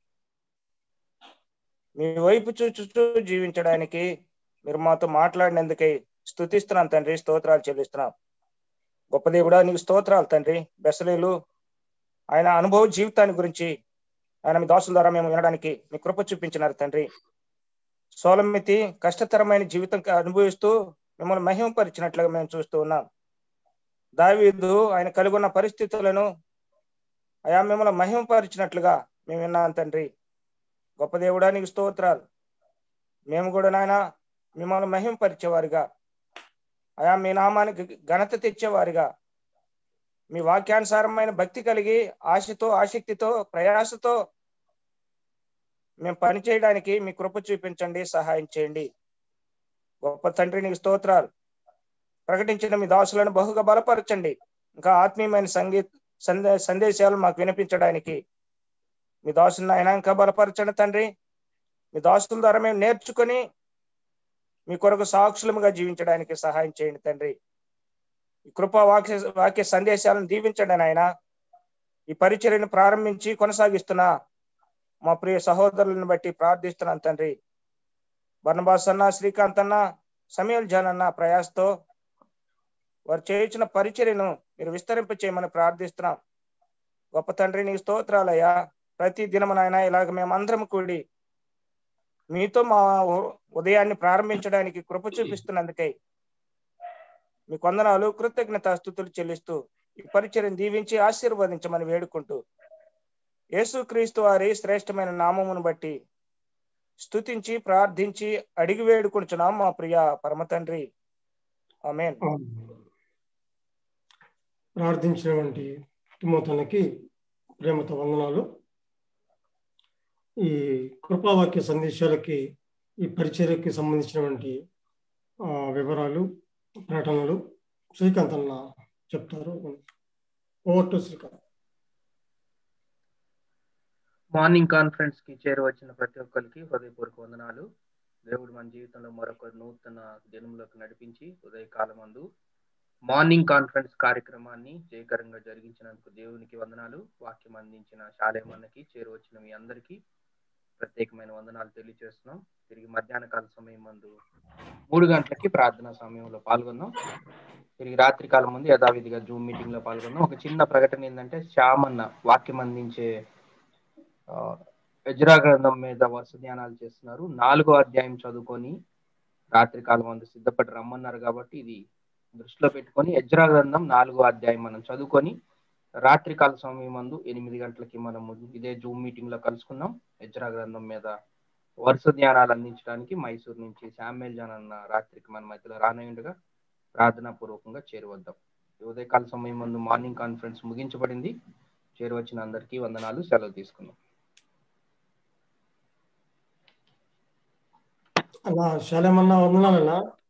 మీ వైపు చూచుచూ జీవించడానికి మీరు మాతో మాట్లాడినందుకై స్థుతిస్తున్నాం తండ్రి స్తోత్రాలు చెల్లిస్తున్నాం గొప్ప దేవుడా నీకు స్తోత్రాలు తండ్రి బెసలేలు ఆయన అనుభవ జీవితాన్ని గురించి ఆయన మీ దాసుల ద్వారా మేము వినడానికి మీ కృప చూపించినారు తండ్రి సోలమితి కష్టతరమైన జీవితం అనుభవిస్తూ మిమ్మల్ని మహిమపరిచినట్లుగా మేము చూస్తూ ఉన్నాం దావీదు ఆయన కలిగి ఉన్న పరిస్థితులను అయా మిమ్మల్ని మహిమపరిచినట్లుగా మేము విన్నాం తండ్రి గొప్ప దేవుడా నీకు స్తోత్రాలు మేము కూడా నాయన మిమ్మల్ని మహింపరిచేవారిగా అయా మీ నామానికి ఘనత తెచ్చేవారిగా మీ వాక్యానుసారమైన భక్తి కలిగి ఆశతో ఆసక్తితో ప్రయాసతో మేము పని చేయడానికి మీ కృప చూపించండి సహాయం చేయండి గొప్ప తండ్రి నీకు స్తోత్రాలు ప్రకటించిన మీ దాసులను బహుగా బలపరచండి ఇంకా ఆత్మీయమైన సంగీత సందే సందేశాలు మాకు వినిపించడానికి మీ దాసులను ఆయన ఇంకా బలపరచండి తండ్రి మీ దాసుల ద్వారా మేము నేర్చుకొని మీ కొరకు సాక్షులముగా జీవించడానికి సహాయం చేయండి తండ్రి ఈ కృపా వాక్య వాక్య సందేశాలను దీవించండి నాయన ఈ పరిచర్యను ప్రారంభించి కొనసాగిస్తున్న మా ప్రియ సహోదరులను బట్టి ప్రార్థిస్తున్నాను తండ్రి బర్ణబాస్ అన్న శ్రీకాంత్ అన్న సమయల్ జాన్ అన్న ప్రయాసతో వారు చేయించిన పరిచర్యను మీరు విస్తరింప చేయమని ప్రార్థిస్తున్నాం గొప్ప తండ్రి నీ స్తోత్రాలయ్యా ప్రతి దినము నాయన ఇలాగ మేమందరం కూడి మీతో మా ఉదయాన్ని ప్రారంభించడానికి కృప చూపిస్తున్నందుకై మీ కొందనాలు కృతజ్ఞత స్థుతులు చెల్లిస్తూ ఈ పరిచయం దీవించి ఆశీర్వదించమని వేడుకుంటూ యేసుక్రీస్తు వారి శ్రేష్టమైన నామమును బట్టి స్తుతించి ప్రార్థించి అడిగి వేడుకుంటున్నాం మా ప్రియ పరమ తండ్రి ఆమెన్ ప్రార్థించినటువంటి తిమోతనకి ప్రేమతో వందనాలు ఈ కృపావాక్య సందేశాలకి ఈ పరిచర్యకి సంబంధించినటువంటి వివరాలు ప్రకటనలు శ్రీకాంత్ అన్న చెప్తారు over to Srikanth morning conference కి చేరవచ్చిన ప్రతి ఒక్కరికి హృదయపూర్వక వందనాలు దేవుడు మన జీవితంలో మరొక నూతన దినంలోకి నడిపించి ఉదయకాలం అందు మార్నింగ్ కాన్ఫరెన్స్ కార్యక్రమాన్ని జయకరంగా జరిగించినందుకు దేవునికి వందనాలు వాక్యం అందించిన శాలేమన్నకి చేరువచ్చిన మీ అందరికీ ప్రత్యేకమైన వందనాలు తెలియజేస్తున్నాం తిరిగి మధ్యాహ్న కాల సమయం మందు మూడు గంటలకి ప్రార్థనా సమయంలో పాల్గొన్నాం తిరిగి రాత్రి కాలం ముందు యథావిధిగా జూమ్ మీటింగ్ లో పాల్గొన్నాం ఒక చిన్న ప్రకటన ఏంటంటే శ్యామన్న వాక్యం అందించే ఎజ్రా గ్రంథం మీద వరుస ధ్యానాలు చేస్తున్నారు నాలుగో అధ్యాయం చదువుకొని రాత్రి కాలం మందు సిద్ధపడి రమ్మన్నారు కాబట్టి ఇది దృష్టిలో పెట్టుకొని ఎజ్రా గ్రంథం నాలుగో అధ్యాయం మనం చదువుకొని రాత్రి కాల సమయం మందు ఎనిమిది గంటలకి మనము ఇదే జూమ్ మీటింగ్ లో కలుసుకుందాం ఎజ్రా గ్రంథం మీద వరుస ధ్యానాలు అందించడానికి మైసూర్ నుంచి శామ్యుల్ జాన్ అన్న రాత్రికి మన మధ్యలో రానయ్యుండగా ప్రార్థనా పూర్వకంగా చేరువద్దాం ఉదయకాల సమయం ముందు మార్నింగ్ కాన్ఫరెన్స్ ముగించబడింది చేరువచ్చిన అందరికీ వందనాలు సెలవు తీసుకున్నాం అలా శాలేమన్నా వందనాలన్నా